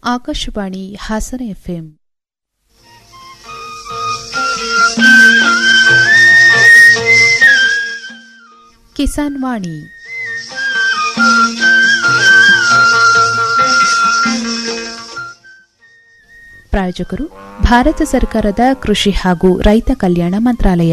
Akashvani Hassan FM Kisan Vani ಪ್ರಾಯೋಜಕರು ಭಾರತ ಸರ್ಕಾರದ ಕೃಷಿ ಹಾಗೂ ರೈತ ಕಲ್ಯಾಣ ಮಂತ್ರಾಲಯ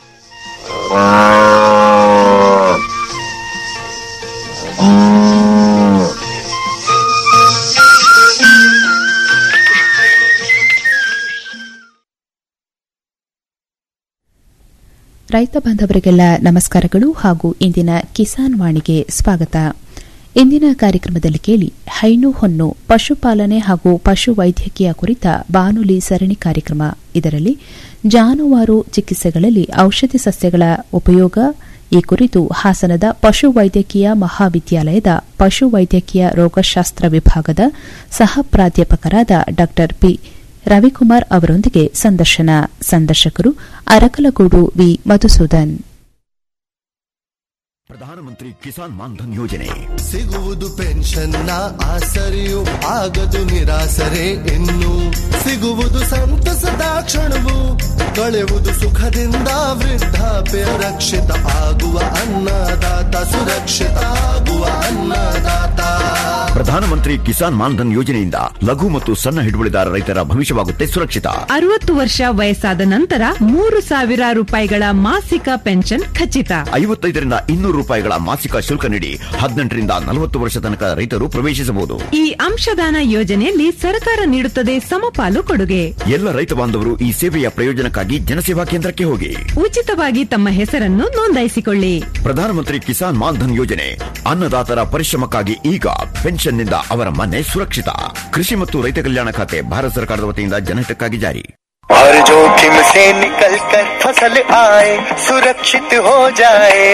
ರೈತ ಬಾಂಧವರಿಗೆಲ್ಲ ನಮಸ್ಕಾರಗಳು ಹಾಗೂ ಇಂದಿನ ಕಿಸಾನ್ ವಾಣಿಗೆ ಸ್ವಾಗತ ಇಂದಿನ ಕಾರ್ಯಕ್ರಮದಲ್ಲಿ ಕೇಳಿ ಹೈನು ಹೊನ್ನು ಪಶುಪಾಲನೆ ಹಾಗೂ ಪಶು ವೈದ್ಯಕೀಯ ಕುರಿತ ಬಾನುಲಿ ಸರಣಿ ಕಾರ್ಯಕ್ರಮ ಇದರಲ್ಲಿ ಜಾನುವಾರು ಚಿಕಿತ್ಸೆಗಳಲ್ಲಿ ಔಷಧಿ ಸಸ್ಯಗಳ ಉಪಯೋಗ ಈ ಕುರಿತು ಹಾಸನದ ಪಶು ವೈದ್ಯಕೀಯ ಮಹಾವಿದ್ಯಾಲಯದ ಪಶು ವೈದ್ಯಕೀಯ ರೋಗಶಾಸ್ತ್ರ ವಿಭಾಗದ ಸಹ ಪ್ರಾಧ್ಯಾಪಕರಾದ ಡಾ ಪಿ ರವಿಕುಮಾರ್ ಅವರೊಂದಿಗೆ ಸಂದರ್ಶನ ಸಂದರ್ಶಕರು ಅರಕಲಗೂಡು ವಿ ಮಧುಸೂದನ್ ಪ್ರಧಾನಮಂತ್ರಿ ಕಿಸಾನ್ ಮಾನ್ಧನ್ ಯೋಜನೆ ಸಿಗುವುದು ಪೆನ್ಷನ್ನ ಆಸರೆಯು ಆಗದು ನಿರಾಸರೆ ಇನ್ನು ಸಿಗುವುದು ಸಂತಸದ ಕ್ಷಣವು ಕಳೆವುದು ಸುಖದಿಂದ ವೃದ್ಧಾಪ್ಯ ರಕ್ಷಿತ ಆಗುವ ಅನ್ನದಾತ ಸುರಕ್ಷಿತ ಆಗುವ ಅನ್ನದಾತ ಪ್ರಧಾನಮಂತ್ರಿ ಕಿಸಾನ್ ಮಾನ್ಧನ್ ಯೋಜನೆಯಿಂದ ಲಘು ಮತ್ತು ಸಣ್ಣ ಹಿಡುವಳಿದಾರ ರೈತರ ಭವಿಷ್ಯವಾಗುತ್ತೆ ಸುರಕ್ಷಿತ ಅರವತ್ತು ವರ್ಷ ವಯಸ್ಸಾದ ನಂತರ ಮೂರು ಸಾವಿರ ರೂಪಾಯಿಗಳ ಮಾಸಿಕ ಪೆನ್ಷನ್ ಖಚಿತ ಐವತ್ತೈದರಿಂದ ಇನ್ನೂರು ರೂಪಾಯಿಗಳ ಮಾಸಿಕ ಶುಲ್ಕ ನೀಡಿ ಹದಿನೆಂಟರಿಂದ ನಲವತ್ತು ವರ್ಷ ತನಕ ರೈತರು ಪ್ರವೇಶಿಸಬಹುದು ಈ ಅಂಶದಾನ ಯೋಜನೆಯಲ್ಲಿ ಸರ್ಕಾರ ನೀಡುತ್ತದೆ ಸಮಪಾಲು ಕೊಡುಗೆ ಎಲ್ಲ ರೈತ ಬಾಂಧವರು ಈ ಸೇವೆಯ ಪ್ರಯೋಜನಕ್ಕಾಗಿ ಜನಸೇವಾ ಕೇಂದ್ರಕ್ಕೆ ಹೋಗಿ ಉಚಿತವಾಗಿ ತಮ್ಮ ಹೆಸರನ್ನು ನೋಂದಾಯಿಸಿಕೊಳ್ಳಿ ಪ್ರಧಾನಮಂತ್ರಿ ಕಿಸಾನ್ ಮಾನ್ಧನ್ ಯೋಜನೆ ಅನ್ನದಾತರ ಪರಿಶ್ರಮಕ್ಕಾಗಿ ಈಗ ಪೆನ್ಷನ್ನಿಂದ ಅವರ ಮನೆ ಸುರಕ್ಷಿತ ಕೃಷಿ ಮತ್ತು ರೈತ ಕಲ್ಯಾಣ ಖಾತೆ ಭಾರತ ಸರ್ಕಾರದ ವತಿಯಿಂದ ಜನಹಿತಕ್ಕಾಗಿ ಜಾರಿ और जोखिम से निकल कर फसल आए सुरक्षित हो जाए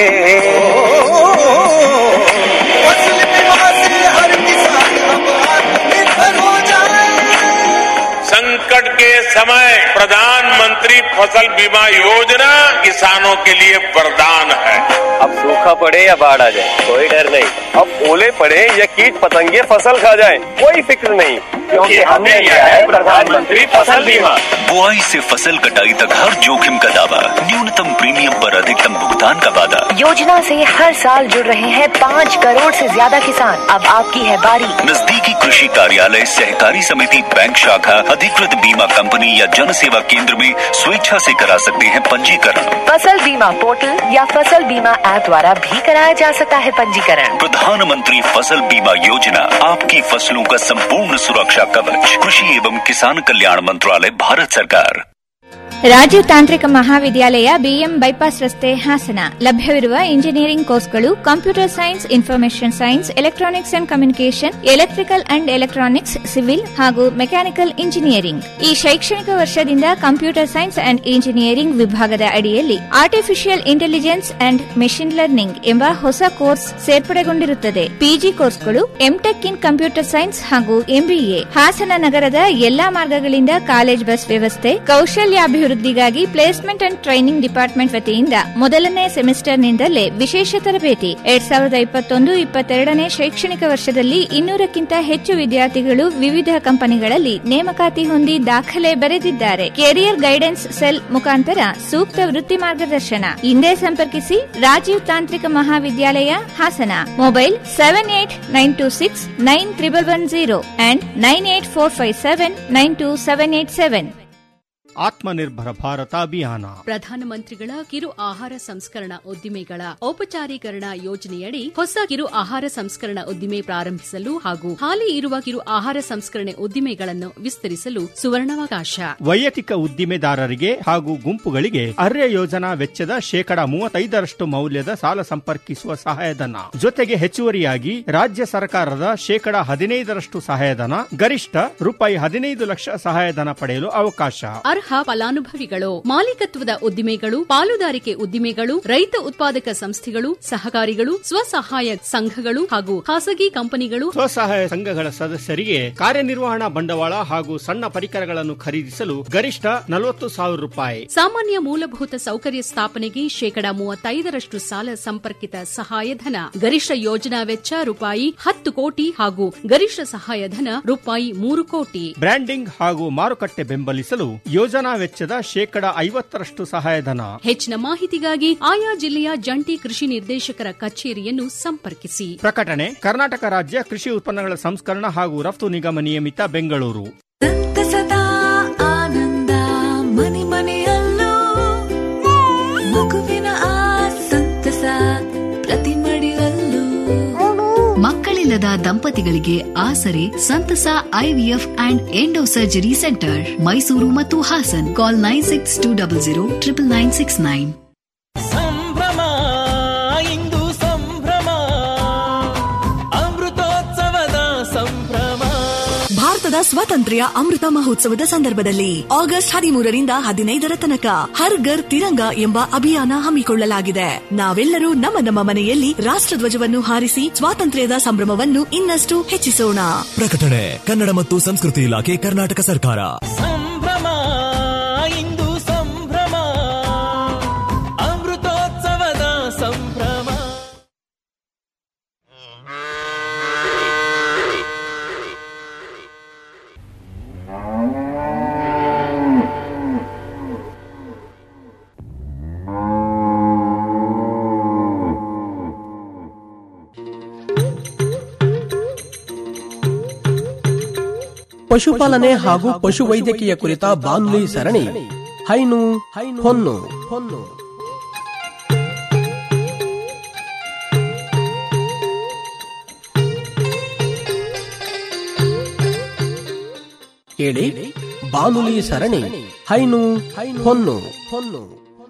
फसल बीमा से हर किसान अब आत्मनिर्भर हो जाए संकट के समय प्रधानमंत्री फसल बीमा योजना किसानों के लिए वरदान है अब सूखा पड़े या बाढ़ आ जाए कोई डर नहीं अब ओले पड़े या कीट पतंगे फसल खा जाए कोई फिक्र नहीं क्योंकि हमने लिया है प्रधानमंत्री फसल बीमा बुआई से फसल कटाई तक हर जोखिम का दावा न्यूनतम प्रीमियम पर अधिकतम भुगतान का वादा योजना से हर साल जुड़ रहे हैं पाँच करोड़ से ज्यादा किसान अब आपकी है बारी नजदीकी कृषि कार्यालय सहकारी समिति बैंक शाखा अधिकृत बीमा कंपनी या जन सेवा केंद्र में स्वेच्छा से करा सकते हैं पंजीकरण फसल बीमा पोर्टल या फसल बीमा ऐप द्वारा भी कराया जा सकता है पंजीकरण प्रधानमंत्री फसल बीमा योजना आपकी फसलों का संपूर्ण सुरक्षा कवच कृषि एवं किसान कल्याण मंत्रालय भारत सरकार ರಾಜೀವ್ ತಾಂತ್ರಿಕ ಮಹಾವಿದ್ಯಾಲಯ ಬಿಎಂ ಬೈಪಾಸ್ ರಸ್ತೆ ಹಾಸನ ಲಭ್ಯವಿರುವ ಇಂಜಿನಿಯರಿಂಗ್ ಕೋರ್ಸ್ಗಳು computer science information science electronics and communication electrical and electronics civil ಹಾಗೂ ಮೆಕ್ಯಾನಿಕಲ್ ಇಂಜಿನಿಯರಿಂಗ್ ಈ ಶೈಕ್ಷಣಿಕ ವರ್ಷದಿಂದ ಕಂಪ್ಯೂಟರ್ ಸೈನ್ಸ್ ಅಂಡ್ ಇಂಜಿನಿಯರಿಂಗ್ ವಿಭಾಗದ ಅಡಿಯಲ್ಲಿ artificial intelligence and machine learning ಎಂಬ ಹೊಸ ಕೋರ್ಸ್ ಸೇರ್ಪಡೆಗೊಂಡಿರುತ್ತದೆ ಪಿಜಿ ಕೋರ್ಸ್ಗಳು ಎಂಟೆಕ್ ಇನ್ ಕಂಪ್ಯೂಟರ್ ಸೈನ್ಸ್ ಹಾಗೂ ಎಂಬಿಎ ಹಾಸನ ನಗರದ ಎಲ್ಲಾ ಮಾರ್ಗಗಳಿಂದ ಕಾಲೇಜ್ ಬಸ್ ವ್ಯವಸ್ಥೆ ಕೌಶಲ್ಯಾಭಿವೃದ್ಧಿಗಾಗಿ ಪ್ಲೇಸ್ಮೆಂಟ್ ಅಂಡ್ ಟ್ರೈನಿಂಗ್ ಡಿಪಾರ್ಟ್ಮೆಂಟ್ ವತಿಯಿಂದ ಮೊದಲನೇ ಸೆಮಿಸ್ಟರ್ನಿಂದಲೇ ವಿಶೇಷ ತರಬೇತಿ ಎರಡ್ ಸಾವಿರದ ಇಪ್ಪತ್ತೊಂದು ಇಪ್ಪತ್ತೆರಡನೇ ಶೈಕ್ಷಣಿಕ ವರ್ಷದಲ್ಲಿ ಇನ್ನೂರಕ್ಕಿಂತ ಹೆಚ್ಚು ವಿದ್ಯಾರ್ಥಿಗಳು ವಿವಿಧ ಕಂಪನಿಗಳಲ್ಲಿ ನೇಮಕಾತಿ ಹೊಂದಿ ದಾಖಲೆ ಬರೆದಿದ್ದಾರೆ ಕೆರಿಯರ್ ಗೈಡೆನ್ಸ್ ಸೆಲ್ ಮುಖಾಂತರ ಸೂಕ್ತ ವೃತ್ತಿ ಮಾರ್ಗದರ್ಶನ ಹಿಂದೆ ಸಂಪರ್ಕಿಸಿ ರಾಜೀವ್ ತಾಂತ್ರಿಕ ಮಹಾವಿದ್ಯಾಲಯ Hassan mobile seven eight nine two six nine triple one zero and nine eight four five seven nine two seven eight seven Atmanirbhar Bharat Abhiyan ಪ್ರಧಾನಮಂತ್ರಿಗಳ ಕಿರು ಆಹಾರ ಸಂಸ್ಕರಣಾ ಉದ್ದಿಮೆಗಳ ಔಪಚಾರೀಕರಣ ಯೋಜನೆಯಡಿ ಹೊಸ ಕಿರು ಆಹಾರ ಸಂಸ್ಕರಣಾ ಉದ್ದಿಮೆ ಪ್ರಾರಂಭಿಸಲು ಹಾಗೂ ಹಾಲಿ ಇರುವ ಕಿರು ಆಹಾರ ಸಂಸ್ಕರಣೆ ಉದ್ದಿಮೆಗಳನ್ನು ವಿಸ್ತರಿಸಲು ಸುವರ್ಣಾವಕಾಶ ವೈಯಕ್ತಿಕ ಉದ್ದಿಮೆದಾರರಿಗೆ ಹಾಗೂ ಗುಂಪುಗಳಿಗೆ ಅರ್ಯ ಯೋಜನಾ ವೆಚ್ಚದ ಶೇಕಡಾ ಮೂವತ್ತೈದರಷ್ಟು ಮೌಲ್ಯದ ಸಾಲ ಸಂಪರ್ಕಿಸುವ ಸಹಾಯಧನ ಜೊತೆಗೆ ಹೆಚ್ಚುವರಿಯಾಗಿ ರಾಜ್ಯ ಸರ್ಕಾರದ ಶೇಕಡಾ ಹದಿನೈದರಷ್ಟು ಸಹಾಯಧನ ಗರಿಷ್ಠ ರೂಪಾಯಿ ಹದಿನೈದು ಲಕ್ಷ ಸಹಾಯಧನ ಪಡೆಯಲು ಅವಕಾಶ ಅರ್ಹ ಫಲಾನುಭವಿಗಳು ಮಾಲೀಕತ್ವದ ಉದ್ದಿಮೆಗಳು ಪಾಲುದಾರಿಕೆ ಉದ್ದಿಮೆಗಳು ರೈತ ಉತ್ಪಾದಕ ಸಂಸ್ಥೆಗಳು ಸಹಕಾರಿಗಳು ಸ್ವಸಹಾಯ ಸಂಘಗಳು ಹಾಗೂ ಖಾಸಗಿ ಕಂಪನಿಗಳು ಸ್ವಸಹಾಯ ಸಂಘಗಳ ಸದಸ್ಯರಿಗೆ ಕಾರ್ಯನಿರ್ವಹಣಾ ಬಂಡವಾಳ ಹಾಗೂ ಸಣ್ಣ ಪರಿಕರಗಳನ್ನು ಖರೀದಿಸಲು ಗರಿಷ್ಠ ನಲವತ್ತು ಸಾವಿರ ರೂಪಾಯಿ ಸಾಮಾನ್ಯ ಮೂಲಭೂತ ಸೌಕರ್ಯ ಸ್ಥಾಪನೆಗೆ ಶೇಕಡಾ ಮೂವತ್ತೈದರಷ್ಟು ಸಾಲ ಸಂಪರ್ಕಿತ ಸಹಾಯಧನ ಗರಿಷ್ಠ ಯೋಜನಾ ವೆಚ್ಚ ರೂಪಾಯಿ ಹತ್ತು ಕೋಟಿ ಹಾಗೂ ಗರಿಷ್ಠ ಸಹಾಯಧನ ರೂಪಾಯಿ ಮೂರು ಕೋಟಿ ಬ್ರ್ಯಾಂಡಿಂಗ್ ಹಾಗೂ ಮಾರುಕಟ್ಟೆ ಬೆಂಬಲಿಸಲು ಯೋಜನಾ ವೆಚ್ಚದ ಶೇಕಡ ಐವತ್ತರಷ್ಟು ಸಹಾಯಧನ ಹೆಚ್ಚಿನ ಮಾಹಿತಿಗಾಗಿ ಆಯಾ ಜಿಲ್ಲೆಯ ಜಂಟಿ ಕೃಷಿ ನಿರ್ದೇಶಕರ ಕಚೇರಿಯನ್ನು ಸಂಪರ್ಕಿಸಿ ಪ್ರಕಟಣೆ ಕರ್ನಾಟಕ ರಾಜ್ಯ ಕೃಷಿ ಉತ್ಪನ್ನಗಳ ಸಂಸ್ಕರಣ ಹಾಗೂ ರಫ್ತು ನಿಗಮ ನಿಯಮಿತ ಬೆಂಗಳೂರು ಸದಾ ಆನಂದ ಮನೆ ಮನೆಯಲ್ಲೂ ಮಗುವಿನ ಆ ಸಂತಸ ಪ್ರತಿ ಮಡಿಲಲ್ಲೂ ಮಕ್ಕಳಿಲ್ಲದ ದಂಪತಿಗಳಿಗೆ ಆಸರೆ ಸಂತಸ IVF and endo surgery centre Mysuru ಮತ್ತು Hassan call nine six two double zero triple nine six nine ಸಂಭ್ರಮ ಇಂದು ಸಂಭ್ರಮ ಅಮೃತೋತ್ಸವದ ಸಂಭ್ರಮ ಭಾರತದ ಸ್ವಾತಂತ್ರ್ಯ ಅಮೃತ ಮಹೋತ್ಸವದ ಸಂದರ್ಭದಲ್ಲಿ ಆಗಸ್ಟ್ ಹದಿಮೂರರಿಂದ ಹದಿನೈದರ ತನಕ ಹರ್ ಘರ್ ತಿರಂಗ ಎಂಬ ಅಭಿಯಾನ ಹಮ್ಮಿಕೊಳ್ಳಲಾಗಿದೆ ನಾವೆಲ್ಲರೂ ನಮ್ಮ ನಮ್ಮ ಮನೆಯಲ್ಲಿ ರಾಷ್ಟ್ರಧ್ವಜವನ್ನು ಹಾರಿಸಿ ಸ್ವಾತಂತ್ರ್ಯದ ಸಂಭ್ರಮವನ್ನು ಇನ್ನಷ್ಟು ಹೆಚ್ಚಿಸೋಣ ಪ್ರಕಟಣೆ ಕನ್ನಡ ಮತ್ತು ಸಂಸ್ಕೃತಿ ಇಲಾಖೆ ಕರ್ನಾಟಕ ಸರ್ಕಾರ ಸಂಭ್ರಮ ಇಂದು ಸಂಭ್ರಮ ಅಮೃತೋತ್ಸವದ ಸಂಭ್ರಮ ಪಶುಪಾಲನೆ ಹಾಗೂ ಪಶುವೈದ್ಯಕೀಯ ಕುರಿತ ಬಾನುಲಿ ಸರಣಿ ಹೈನು ಹೊನ್ನು ಹೊನ್ನು ಕೇಳಿ ಬಾನುಲಿ ಸರಣಿ ಹೈನು ಹೊನ್ನು ಹೊನ್ನು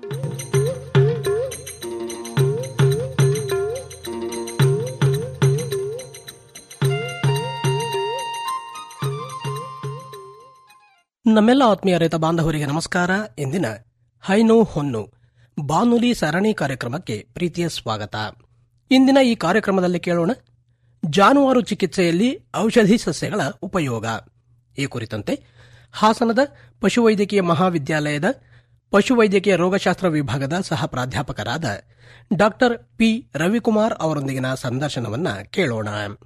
ನಮ್ಮೆಲ್ಲ ಆತ್ಮೀಯ ರೈತ ಬಾಂಧವರಿಗೆ ನಮಸ್ಕಾರ ಇಂದಿನ ಹೈನು ಹೊನ್ನು ಬಾನುಲಿ ಸರಣಿ ಕಾರ್ಯಕ್ರಮಕ್ಕೆ ಪ್ರೀತಿಯ ಸ್ವಾಗತ ಇಂದಿನ ಈ ಕಾರ್ಯಕ್ರಮದಲ್ಲಿ ಕೇಳೋಣ ಜಾನುವಾರು ಚಿಕಿತ್ಸೆಯಲ್ಲಿ ಔಷಧಿ ಸಸ್ಯಗಳ ಉಪಯೋಗ ಈ ಕುರಿತಂತೆ ಹಾಸನದ ಪಶುವೈದ್ಯಕೀಯ ಮಹಾವಿದ್ಯಾಲಯದ ಪಶುವೈದ್ಯಕೀಯ ರೋಗಶಾಸ್ತ್ರ ವಿಭಾಗದ ಸಹ ಪ್ರಾಧ್ಯಾಪಕರಾದ ಡಾಕ್ಟರ್ ಪಿ ರವಿಕುಮಾರ್ ಅವರೊಂದಿಗಿನ ಸಂದರ್ಶನವನ್ನ ಕೇಳೋಣ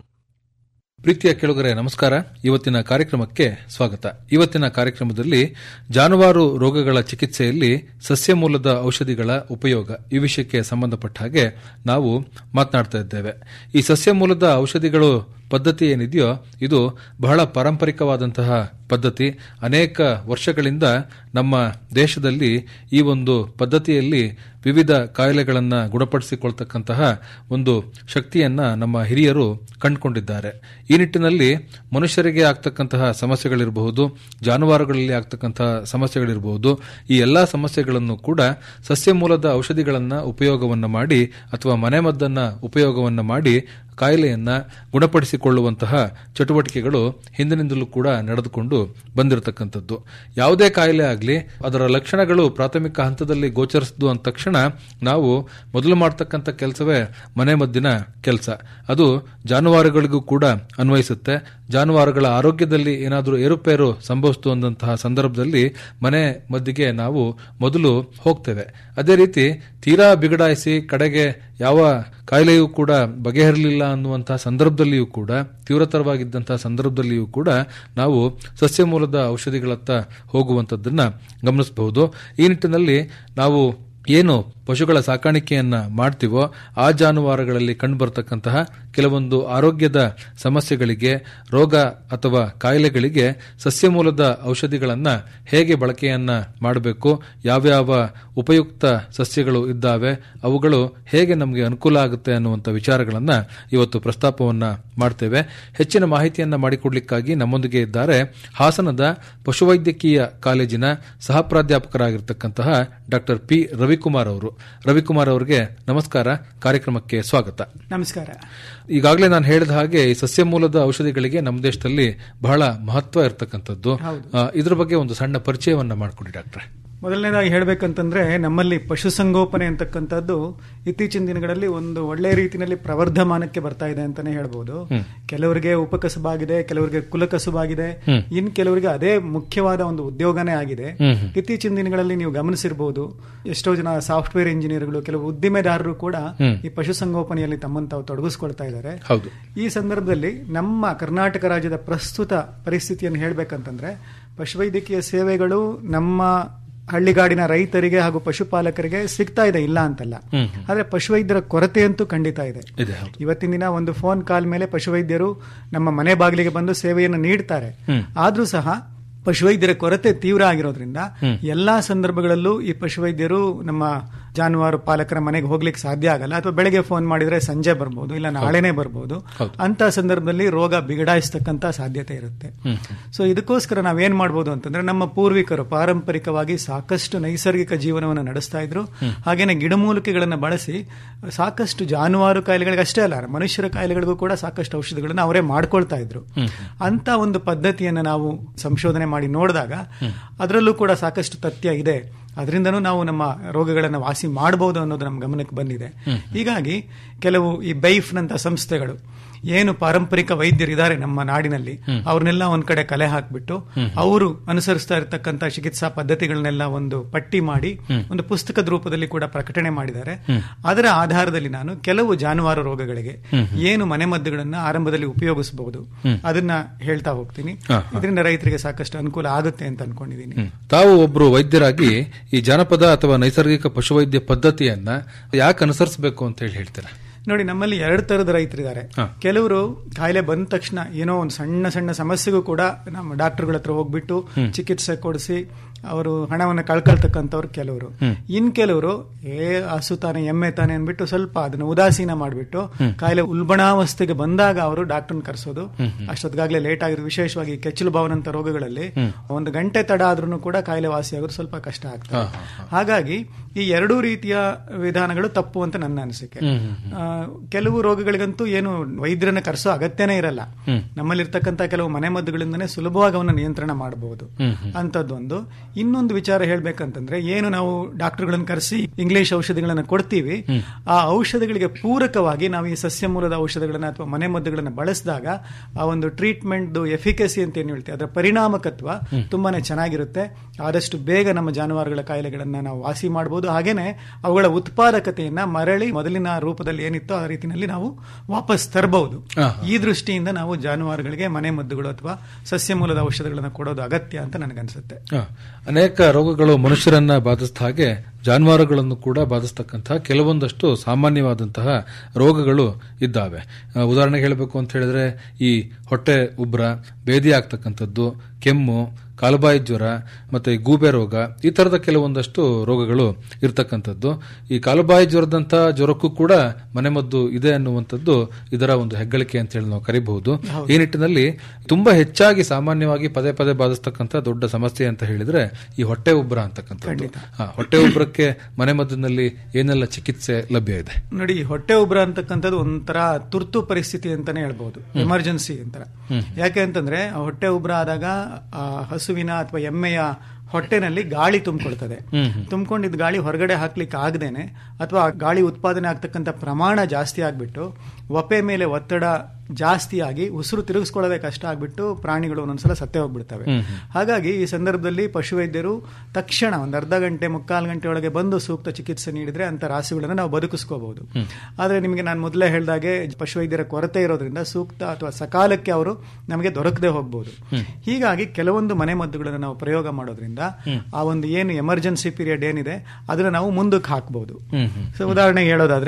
ಪ್ರೀತಿಯ ಕೆಳಗರೆ ನಮಸ್ಕಾರ ಇವತ್ತಿನ ಕಾರ್ಯಕ್ರಮಕ್ಕೆ ಸ್ವಾಗತ ಇವತ್ತಿನ ಕಾರ್ಯಕ್ರಮದಲ್ಲಿ ಜಾನುವಾರು ರೋಗಗಳ ಚಿಕಿತ್ಸೆಯಲ್ಲಿ ಸಸ್ಯ ಮೂಲದ ಔಷಧಿಗಳ ಉಪಯೋಗ ಈ ವಿಷಯಕ್ಕೆ ಸಂಬಂಧಪಟ್ಟ ಹಾಗೆ ನಾವು ಮಾತನಾಡ್ತಾ ಇದ್ದೇವೆ ಈ ಸಸ್ಯ ಮೂಲದ ಔಷಧಿಗಳು ಪದ್ಧತಿ ಏನಿದೆಯೋ ಇದು ಬಹಳ ಪಾರಂಪರಿಕವಾದಂತಹ ಪದ್ಧತಿ ಅನೇಕ ವರ್ಷಗಳಿಂದ ನಮ್ಮ ದೇಶದಲ್ಲಿ ಈ ಒಂದು ಪದ್ಧತಿಯಲ್ಲಿ ವಿವಿಧ ಕಾಯಿಲೆಗಳನ್ನು ಗುಣಪಡಿಸಿಕೊಳ್ತಕ್ಕಂತಹ ಒಂದು ಶಕ್ತಿಯನ್ನ ನಮ್ಮ ಹಿರಿಯರು ಕಂಡುಕೊಂಡಿದ್ದಾರೆ ಈ ನಿಟ್ಟಿನಲ್ಲಿ ಮನುಷ್ಯರಿಗೆ ಆಗ್ತಕ್ಕಂತಹ ಸಮಸ್ಯೆಗಳಿರಬಹುದು ಜಾನುವಾರುಗಳಲ್ಲಿ ಆಗ್ತಕ್ಕಂತಹ ಸಮಸ್ಯೆಗಳಿರಬಹುದು ಈ ಎಲ್ಲಾ ಸಮಸ್ಯೆಗಳನ್ನು ಕೂಡ ಸಸ್ಯ ಮೂಲದ ಔಷಧಿಗಳನ್ನ ಉಪಯೋಗವನ್ನ ಮಾಡಿ ಅಥವಾ ಮನೆಮದ್ದನ್ನ ಉಪಯೋಗವನ್ನ ಮಾಡಿ ಕಾಯಿಲೆಯನ್ನ ಗುಣಪಡಿಸಿಕೊಳ್ಳುವಂತಹ ಚಟುವಟಿಕೆಗಳು ಹಿಂದಿನಿಂದಲೂ ಕೂಡ ನಡೆದುಕೊಂಡು ಬಂದಿರತಕ್ಕಂಥದ್ದು ಯಾವುದೇ ಕಾಯಿಲೆ ಆಗಲಿ ಅದರ ಲಕ್ಷಣಗಳು ಪ್ರಾಥಮಿಕ ಹಂತದಲ್ಲಿ ಗೋಚರಿಸಿದ್ದು ಅಂದ ತಕ್ಷಣ ನಾವು ಮೊದಲು ಮಾಡ್ತಕ್ಕಂಥ ಕೆಲಸವೇ ಮನೆಮದ್ದಿನ ಕೆಲಸ ಅದು ಜಾನುವಾರುಗಳಿಗೂ ಕೂಡ ಅನ್ವಯಿಸುತ್ತೆ ಜಾನುವಾರುಗಳ ಆರೋಗ್ಯದಲ್ಲಿ ಏನಾದರೂ ಏರುಪೇರು ಸಂಭವಿಸ್ತು ಅಂದಂತಹ ಸಂದರ್ಭದಲ್ಲಿ ಮನೆ ಮದ್ದಿಗೆ ನಾವು ಮೊದಲು ಹೋಗ್ತೇವೆ ಅದೇ ರೀತಿ ತೀರಾ ಬಿಗಡಾಯಿಸಿ ಕಡೆಗೆ ಯಾವ ಕಾಯಿಲೆಯೂ ಕೂಡ ಬಗೆಹರಲಿಲ್ಲ ಅನ್ನುವಂತಹ ಸಂದರ್ಭದಲ್ಲಿಯೂ ಕೂಡ ತೀವ್ರತರವಾಗಿದ್ದಂತಹ ಸಂದರ್ಭದಲ್ಲಿಯೂ ಕೂಡ ನಾವು ಸಸ್ಯ ಮೂಲದ ಔಷಧಿಗಳತ್ತ ಹೋಗುವಂಥದ್ದನ್ನ ಗಮನಿಸಬಹುದು ಈ ನಿಟ್ಟಿನಲ್ಲಿ ನಾವು ಏನು ಪಶುಗಳ ಸಾಕಾಣಿಕೆಯನ್ನ ಮಾಡ್ತೀವೋ ಆ ಜಾನುವಾರುಗಳಲ್ಲಿ ಕಂಡುಬರ್ತಕ್ಕಂತಹ ಕೆಲವೊಂದು ಆರೋಗ್ಯದ ಸಮಸ್ಯೆಗಳಿಗೆ ರೋಗ ಅಥವಾ ಕಾಯಿಲೆಗಳಿಗೆ ಸಸ್ಯ ಮೂಲದ ಔಷಧಿಗಳನ್ನ ಹೇಗೆ ಬಳಕೆಯನ್ನ ಮಾಡಬೇಕು ಯಾವ್ಯಾವ ಉಪಯುಕ್ತ ಸಸ್ಯಗಳು ಇದ್ದಾವೆ ಅವುಗಳು ಹೇಗೆ ನಮಗೆ ಅನುಕೂಲ ಆಗುತ್ತೆ ಅನ್ನುವಂಥ ವಿಚಾರಗಳನ್ನ ಇವತ್ತು ಪ್ರಸ್ತಾಪವನ್ನ ಮಾಡ್ತೇವೆ ಹೆಚ್ಚಿನ ಮಾಹಿತಿಯನ್ನ ಮಾಡಿಕೊಡ್ಲಿಕ್ಕಾಗಿ ನಮ್ಮೊಂದಿಗೆ ಇದ್ದಾರೆ ಹಾಸನದ ಪಶುವೈದ್ಯಕೀಯ ಕಾಲೇಜಿನ ಸಹ ಪ್ರಾಧ್ಯಾಪಕರಾಗಿರ್ತಕ್ಕಂತಹ ಡಾಕ್ಟರ್ ಪಿ ರವಿಕುಮಾರ್ ಅವರು ರವಿಕುಮಾರ್ ಅವರಿಗೆ ನಮಸ್ಕಾರ ಕಾರ್ಯಕ್ರಮಕ್ಕೆ ಸ್ವಾಗತ ನಮಸ್ಕಾರ ಈಗಾಗಲೇ ನಾನು ಹೇಳಿದ ಹಾಗೆ ಈ ಸಸ್ಯ ಮೂಲದ ಔಷಧಿಗಳಿಗೆ ನಮ್ಮ ದೇಶದಲ್ಲಿ ಬಹಳ ಮಹತ್ವ ಇರತಕ್ಕಂಥದ್ದು ಹೌದು. ಆ, ಇದ್ರ ಬಗ್ಗೆ ಒಂದು ಸಣ್ಣ ಪರಿಚಯವನ್ನ ಮಾಡಿಕೊಡಿ ಡಾಕ್ಟ್ರೆ ಮೊದಲನೇದಾಗಿ ಹೇಳಬೇಕಂತಂದ್ರೆ ನಮ್ಮಲ್ಲಿ ಪಶುಸಂಗೋಪನೆ ಅಂತಕ್ಕಂಥದ್ದು ಇತ್ತೀಚಿನ ದಿನಗಳಲ್ಲಿ ಒಂದು ಒಳ್ಳೆ ರೀತಿಯಲ್ಲಿ ಪ್ರವರ್ಧಮಾನಕ್ಕೆ ಬರ್ತಾ ಇದೆ ಅಂತಾನೆ ಹೇಳ್ಬೋದು ಹ್ಮ್. ಕೆಲವರಿಗೆ ಉಪಕಸಬಾಗಿದೆ ಕೆಲವರಿಗೆ ಕುಲಕಸುಬಾಗಿದೆ ಹ್ಮ್. ಇನ್ ಕೆಲವರಿಗೆ ಅದೇ ಮುಖ್ಯವಾದ ಒಂದು ಉದ್ಯೋಗನೇ ಆಗಿದೆ ಹ್ಮ್, ಹ್ಮ್. ಇತ್ತೀಚಿನ ದಿನಗಳಲ್ಲಿ ನೀವು ಗಮನಿಸಿರಬಹುದು ಎಷ್ಟೋ ಜನ ಸಾಫ್ಟ್ವೇರ್ ಇಂಜಿನಿಯರ್ಗಳು ಕೆಲವು ಉದ್ದಿಮೆದಾರರು ಕೂಡ ಹ್ಮ್. ಈ ಪಶುಸಂಗೋಪನೆಯಲ್ಲಿ ತಮ್ಮನ್ನು ತಾವು ತೊಡಗಿಸ್ಕೊಳ್ತಾ ಇದ್ದಾರೆ ಹೌದು ಈ ಸಂದರ್ಭದಲ್ಲಿ ನಮ್ಮ ಕರ್ನಾಟಕ ರಾಜ್ಯದ ಪ್ರಸ್ತುತ ಪರಿಸ್ಥಿತಿಯನ್ನು ಹೇಳಬೇಕಂತಂದ್ರೆ ಪಶುವೈದ್ಯಕೀಯ ಸೇವೆಗಳು ನಮ್ಮ ಹಳ್ಳಿಗಾಡಿನ ರೈತರಿಗೆ ಹಾಗೂ ಪಶುಪಾಲಕರಿಗೆ ಸಿಗ್ತಾ ಇದೆ ಇಲ್ಲ ಅಂತಲ್ಲ ಹ್ಮ್. ಆದ್ರೆ ಪಶುವೈದ್ಯರ ಕೊರತೆ ಅಂತೂ ಖಂಡಿತ ಇದೆ ಇದೆ ಹೌದು ಇವತ್ತಿನ ದಿನ ಒಂದು ಫೋನ್ ಕಾಲ್ ಮೇಲೆ ಪಶುವೈದ್ಯರು ನಮ್ಮ ಮನೆ ಬಾಗಿಲಿಗೆ ಬಂದು ಸೇವೆಯನ್ನು ನೀಡ್ತಾರೆ ಹ್ಮ್. ಆದ್ರೂ ಸಹ ಪಶುವೈದ್ಯರ ಕೊರತೆ ತೀವ್ರ ಆಗಿರೋದ್ರಿಂದ ಹ್ಮ್. ಎಲ್ಲಾ ಸಂದರ್ಭಗಳಲ್ಲೂ ಈ ಪಶುವೈದ್ಯರು ನಮ್ಮ ಜಾನುವಾರು ಪಾಲಕರ ಮನೆಗೆ ಹೋಗ್ಲಿಕ್ಕೆ ಸಾಧ್ಯ ಆಗಲ್ಲ ಅಥವಾ ಬೆಳಗ್ಗೆ ಫೋನ್ ಮಾಡಿದ್ರೆ ಸಂಜೆ ಬರ್ಬೋದು ಇಲ್ಲ ನಾಳೆನೆ ಬರ್ಬೋದು ಹೌದು. ಅಂತ ಸಂದರ್ಭದಲ್ಲಿ ರೋಗ ಬಿಗಡಾಯಿಸ್ತಕ್ಕಂತ ಸಾಧ್ಯತೆ ಇರುತ್ತೆ ಹ್ಮ್. ಸೊ ಇದಕ್ಕೋಸ್ಕರ ನಾವೇನ್ ಮಾಡ್ಬೋದು ಅಂತಂದ್ರೆ ನಮ್ಮ ಪೂರ್ವಿಕರು ಪಾರಂಪರಿಕವಾಗಿ ಸಾಕಷ್ಟು ನೈಸರ್ಗಿಕ ಜೀವನವನ್ನು ನಡೆಸ್ತಾ ಇದ್ರು ಹಾಗೇನೆ ಗಿಡಮೂಲಿಕೆಗಳನ್ನು ಬಳಸಿ ಸಾಕಷ್ಟು ಜಾನುವಾರು ಕಾಯಿಲೆಗಳಿಗೆ ಅಷ್ಟೇ ಅಲ್ಲ ಮನುಷ್ಯರ ಕಾಯಿಲೆಗಳಿಗೂ ಕೂಡ ಸಾಕಷ್ಟು ಔಷಧಿಗಳನ್ನು ಅವರೇ ಮಾಡ್ಕೊಳ್ತಾ ಇದ್ರು ಅಂತ ಒಂದು ಪದ್ಧತಿಯನ್ನು ನಾವು ಸಂಶೋಧನೆ ಮಾಡಿ ನೋಡಿದಾಗ ಅದರಲ್ಲೂ ಕೂಡ ಸಾಕಷ್ಟು ತಥ್ಯ ಇದೆ ಅದರಿಂದನೂ ನಾವು ನಮ್ಮ ರೋಗಗಳನ್ನು ವಾಸಿ ಮಾಡಬಹುದು ಅನ್ನೋದು ನಮ್ಮ ಗಮನಕ್ಕೆ ಬಂದಿದೆ ಹೀಗಾಗಿ ಕೆಲವು ಈ ಬೈಫ್ನಂತ ಸಂಸ್ಥೆಗಳು ಏನು ಪಾರಂಪರಿಕ ವೈದ್ಯರಿದ್ದಾರೆ ನಮ್ಮ ನಾಡಿನಲ್ಲಿ ಅವ್ರನ್ನೆಲ್ಲ ಒಂದ್ ಕಡೆ ಕಲೆ ಹಾಕ್ಬಿಟ್ಟು ಅವರು ಅನುಸರಿಸ್ತಾ ಇರತಕ್ಕಂತ ಚಿಕಿತ್ಸಾ ಪದ್ಧತಿಗಳನ್ನೆಲ್ಲ ಒಂದು ಪಟ್ಟಿ ಮಾಡಿ ಒಂದು ಪುಸ್ತಕದ ರೂಪದಲ್ಲಿ ಕೂಡ ಪ್ರಕಟಣೆ ಮಾಡಿದ್ದಾರೆ ಅದರ ಆಧಾರದಲ್ಲಿ ನಾನು ಕೆಲವು ಜಾನುವಾರು ರೋಗಗಳಿಗೆ ಏನು ಮನೆಮದ್ದುಗಳನ್ನ ಆರಂಭದಲ್ಲಿ ಉಪಯೋಗಿಸಬಹುದು ಅದನ್ನ ಹೇಳ್ತಾ ಹೋಗ್ತೀನಿ ಹಾ, ಇದರಿಂದ ರೈತರಿಗೆ ಸಾಕಷ್ಟು ಅನುಕೂಲ ಆಗುತ್ತೆ ಅಂತ ಅನ್ಕೊಂಡಿದ್ದೀನಿ ತಾವು ಒಬ್ರು ವೈದ್ಯರಾಗಿ ಈ ಜಾನಪದ ಅಥವಾ ನೈಸರ್ಗಿಕ ಪಶುವೈದ್ಯ ಪದ್ಧತಿಯನ್ನ ಯಾಕೆ ಅನುಸರಿಸಬೇಕು ಅಂತ ಹೇಳಿ ಹೇಳ್ತೀರಾ ನೋಡಿ ನಮ್ಮಲ್ಲಿ ಎರಡು ತರದ ರೈತರಿದ್ದಾರೆ ಹಾ. ಕೆಲವರು ಕಾಯಿಲೆ ಬಂದ ತಕ್ಷಣ ಏನೋ ಒಂದು ಸಣ್ಣ ಸಣ್ಣ ಸಮಸ್ಯೆಗೂ ಕೂಡ ನಮ್ಮ ಡಾಕ್ಟರ್ಗಳ ಹತ್ರ ಹೋಗ್ಬಿಟ್ಟು ಚಿಕಿತ್ಸೆ ಕೊಡಿಸಿ ಅವರು ಹಣವನ್ನು ಕಳ್ಕೊಳ್ತಕ್ಕಂಥವ್ರು ಕೆಲವರು ಇನ್ ಕೆಲವರು ಏ ಹಸು ತಾನೆ ಎಮ್ಮೆ ತಾನೆ ಅನ್ಬಿಟ್ಟು ಸ್ವಲ್ಪ ಅದನ್ನ ಉದಾಸೀನ ಮಾಡಿಬಿಟ್ಟು ಕಾಯಿಲೆ ಉಲ್ಬಣಾವಸ್ಥೆಗೆ ಬಂದಾಗ ಅವರು ಡಾಕ್ಟರ್ನ ಕರೆಸೋದು ಅಷ್ಟೊತ್ತಿಗಾಗ್ಲೇ ಲೇಟ್ ಆಗಿರೋದು ವಿಶೇಷವಾಗಿ ಕೆಚ್ಚಲು ಭಾವನಂತ ರೋಗಗಳಲ್ಲಿ ಒಂದು ಗಂಟೆ ತಡ ಆದ್ರೂ ಕೂಡ ಕಾಯಿಲೆ ವಾಸಿ ಆಗೋದು ಸ್ವಲ್ಪ ಕಷ್ಟ ಆಗ್ತದೆ ಹಾಗಾಗಿ ಈ ಎರಡೂ ರೀತಿಯ ವಿಧಾನಗಳು ತಪ್ಪು ಅಂತ ನನ್ನ ಅನಿಸಿಕೆ ಆ, ಕೆಲವು ರೋಗಗಳಿಗಂತೂ ಏನು ವೈದ್ಯರನ್ನ ಕರೆಸೋ ಅಗತ್ಯನೇ ಇರಲ್ಲ ನಮ್ಮಲ್ಲಿರ್ತಕ್ಕಂಥ ಕೆಲವು ಮನೆಮದ್ದುಗಳಿಂದನೇ ಸುಲಭವಾಗಿ ಅವನ್ನ ನಿಯಂತ್ರಣ ಮಾಡಬಹುದು ಅಂತದ್ದೊಂದು ಇನ್ನೊಂದು ವಿಚಾರ ಹೇಳ್ಬೇಕಂತಂದ್ರೆ ಏನು ನಾವು ಡಾಕ್ಟರ್ಗಳನ್ನ ಕರೆಸಿ ಇಂಗ್ಲಿಷ್ ಔಷಧಿಗಳನ್ನ ಕೊಡ್ತೀವಿ ಆ ಔಷಧಿಗಳಿಗೆ ಪೂರಕವಾಗಿ ನಾವು ಈ ಸಸ್ಯ ಮೂಲದ ಔಷಧಿಗಳನ್ನ ಅಥವಾ ಮನೆಮದ್ದುಗಳನ್ನ ಬಳಸಿದಾಗ ಆ ಒಂದು ಟ್ರೀಟ್ಮೆಂಟ್ ಎಫಿಕಸಿ ಅಂತ ಏನು ಹೇಳ್ತೀವಿ ಅದರ ಪರಿಣಾಮಕತ್ವ ತುಂಬಾನೇ ಚೆನ್ನಾಗಿರುತ್ತೆ ಆದಷ್ಟು ಬೇಗ ನಮ್ಮ ಜಾನುವಾರುಗಳ ಕಾಯಿಲೆಗಳನ್ನ ನಾವು ವಾಸಿ ಮಾಡಬಹುದು ಹಾಗೇನೆ ಅವುಗಳ ಉತ್ಪಾದಕತೆಯನ್ನ ಮರಳಿ ಮೊದಲಿನ ರೂಪದಲ್ಲಿ ಏನಿತ್ತೋ ಆ ರೀತಿಯಲ್ಲಿ ನಾವು ವಾಪಸ್ ತರಬಹುದು ಹಾ. ಈ ದೃಷ್ಟಿಯಿಂದ ನಾವು ಜಾನುವಾರುಗಳಿಗೆ ಮನೆ ಮದ್ದುಗಳು ಅಥವಾ ಸಸ್ಯ ಮೂಲದ ಔಷಧಗಳನ್ನು ಕೊಡೋದು ಅಗತ್ಯ ಅಂತ ನನಗನ್ಸುತ್ತೆ ಹ. ಅನೇಕ ರೋಗಗಳು ಮನುಷ್ಯರನ್ನ ಬಾಧಿಸಿದ ಹಾಗೆ ಜಾನುವಾರುಗಳನ್ನು ಕೂಡ ಬಾಧಿಸ್ತಕ್ಕಂತಹ ಕೆಲವೊಂದಷ್ಟು ಸಾಮಾನ್ಯವಾದಂತಹ ರೋಗಗಳು ಇದ್ದಾವೆ ಆ, ಉದಾಹರಣೆಗೆ ಹೇಳಬೇಕು ಅಂತ ಹೇಳಿದ್ರೆ ಈ ಹೊಟ್ಟೆ ಉಬ್ರ ಬೇದಿ ಆಗ್ತಕ್ಕಂಥದ್ದು ಕೆಮ್ಮು ಕಾಲುಬಾಯಿ ಜ್ವರ ಮತ್ತೆ ಈ ಗೂಬೆ ರೋಗ ಈ ತರದ ಕೆಲವೊಂದಷ್ಟು ರೋಗಗಳು ಇರತಕ್ಕಂಥದ್ದು ಈ ಕಾಲುಬಾಯಿ ಜ್ವರದಂತ ಜ್ವರಕ್ಕೂ ಕೂಡ ಮನೆಮದ್ದು ಇದೆ ಅನ್ನುವಂಥದ್ದು ಇದರ ಒಂದು ಹೆಗ್ಗಳಿಕೆ ಅಂತ ಹೇಳಿ ನಾವು ಕರಿಬಹುದು ಈ ನಿಟ್ಟಿನಲ್ಲಿ ತುಂಬಾ ಹೆಚ್ಚಾಗಿ ಸಾಮಾನ್ಯವಾಗಿ ಪದೇ ಪದೇ ಬಾಧಿಸ್ತಕ್ಕಂಥ ದೊಡ್ಡ ಸಮಸ್ಯೆ ಅಂತ ಹೇಳಿದ್ರೆ ಈ ಹೊಟ್ಟೆ ಉಬ್ಬರ ಅಂತಕ್ಕಂಥದ್ದು ಹಾ, ಹೊಟ್ಟೆ ಉಬ್ಬರಕ್ಕೆ ಮನೆಮದ್ದಿನಲ್ಲಿ ಏನೆಲ್ಲ ಚಿಕಿತ್ಸೆ ಲಭ್ಯ ಇದೆ ನೋಡಿ ಈ ಹೊಟ್ಟೆ ಉಬ್ರ ಅಂತಕ್ಕಂಥದ್ದು ಒಂಥರ ತುರ್ತು ಪರಿಸ್ಥಿತಿ ಅಂತಾನೆ ಹೇಳ್ಬಹುದು ಎಮರ್ಜೆನ್ಸಿ ಅಂತರ ಯಾಕೆ ಅಂತಂದ್ರೆ ಆ ಹೊಟ್ಟೆ ಉಬ್ರ ಆದಾಗ ಆ ಹಸುವಿನ ಅಥವಾ ಎಮ್ಮೆಯ ಹೊಟ್ಟೆನಲ್ಲಿ ಗಾಳಿ ತುಂಬಿಕೊಳ್ತದೆ ತುಂಬಿಕೊಂಡಿದ್ದ ಗಾಳಿ ಹೊರಗಡೆ ಹಾಕ್ಲಿಕ್ಕೆ ಆಗದೇನೆ ಅಥವಾ ಆ ಗಾಳಿ ಉತ್ಪಾದನೆ ಆಗ್ತಕ್ಕಂಥ ಪ್ರಮಾಣ ಜಾಸ್ತಿ ಆಗ್ಬಿಟ್ಟು ಒಪೆ ಮೇಲೆ ಒತ್ತಡ ಜಾಸ್ತಿ ಆಗಿ ಉಸಿರು ತಿರುಗಿಸ್ಕೊಳ್ಳೋದೇ ಕಷ್ಟ ಆಗ್ಬಿಟ್ಟು ಪ್ರಾಣಿಗಳು ಒಂದೊಂದ್ಸಲ ಸತ್ತೇ ಹೋಗ್ಬಿಡ್ತವೆ ಹಾಗಾಗಿ ಈ ಸಂದರ್ಭದಲ್ಲಿ ಪಶುವೈದ್ಯರು ತಕ್ಷಣ ಒಂದು ಅರ್ಧ ಗಂಟೆ ಮುಕ್ಕಾಲು ಗಂಟೆ ಒಳಗೆ ಬಂದು ಸೂಕ್ತ ಚಿಕಿತ್ಸೆ ನೀಡಿದ್ರೆ ಅಂತ ರಾಸುಗಳನ್ನು ನಾವು ಬದುಕಿಸ್ಕೋಬಹುದು ಆದ್ರೆ ನಿಮಗೆ ನಾನು ಮೊದಲೇ ಹೇಳಿದಾಗೆ ಪಶುವೈದ್ಯರ ಕೊರತೆ ಇರೋದ್ರಿಂದ ಸೂಕ್ತ ಅಥವಾ ಸಕಾಲಕ್ಕೆ ಅವರು ನಮಗೆ ದೊರಕದೆ ಹೋಗ್ಬೋದು ಹೀಗಾಗಿ ಕೆಲವೊಂದು ಮನೆ ಮದ್ದುಗಳನ್ನು ನಾವು ಪ್ರಯೋಗ ಮಾಡೋದ್ರಿಂದ ಆ ಒಂದು ಏನು ಎಮರ್ಜೆನ್ಸಿ ಪೀರಿಯಡ್ ಏನಿದೆ ಅದನ್ನ ನಾವು ಮುಂದಕ್ಕೆ ಹಾಕಬಹುದು ಸೊ ಉದಾಹರಣೆಗೆ ಹೇಳೋದಾದ್ರೆ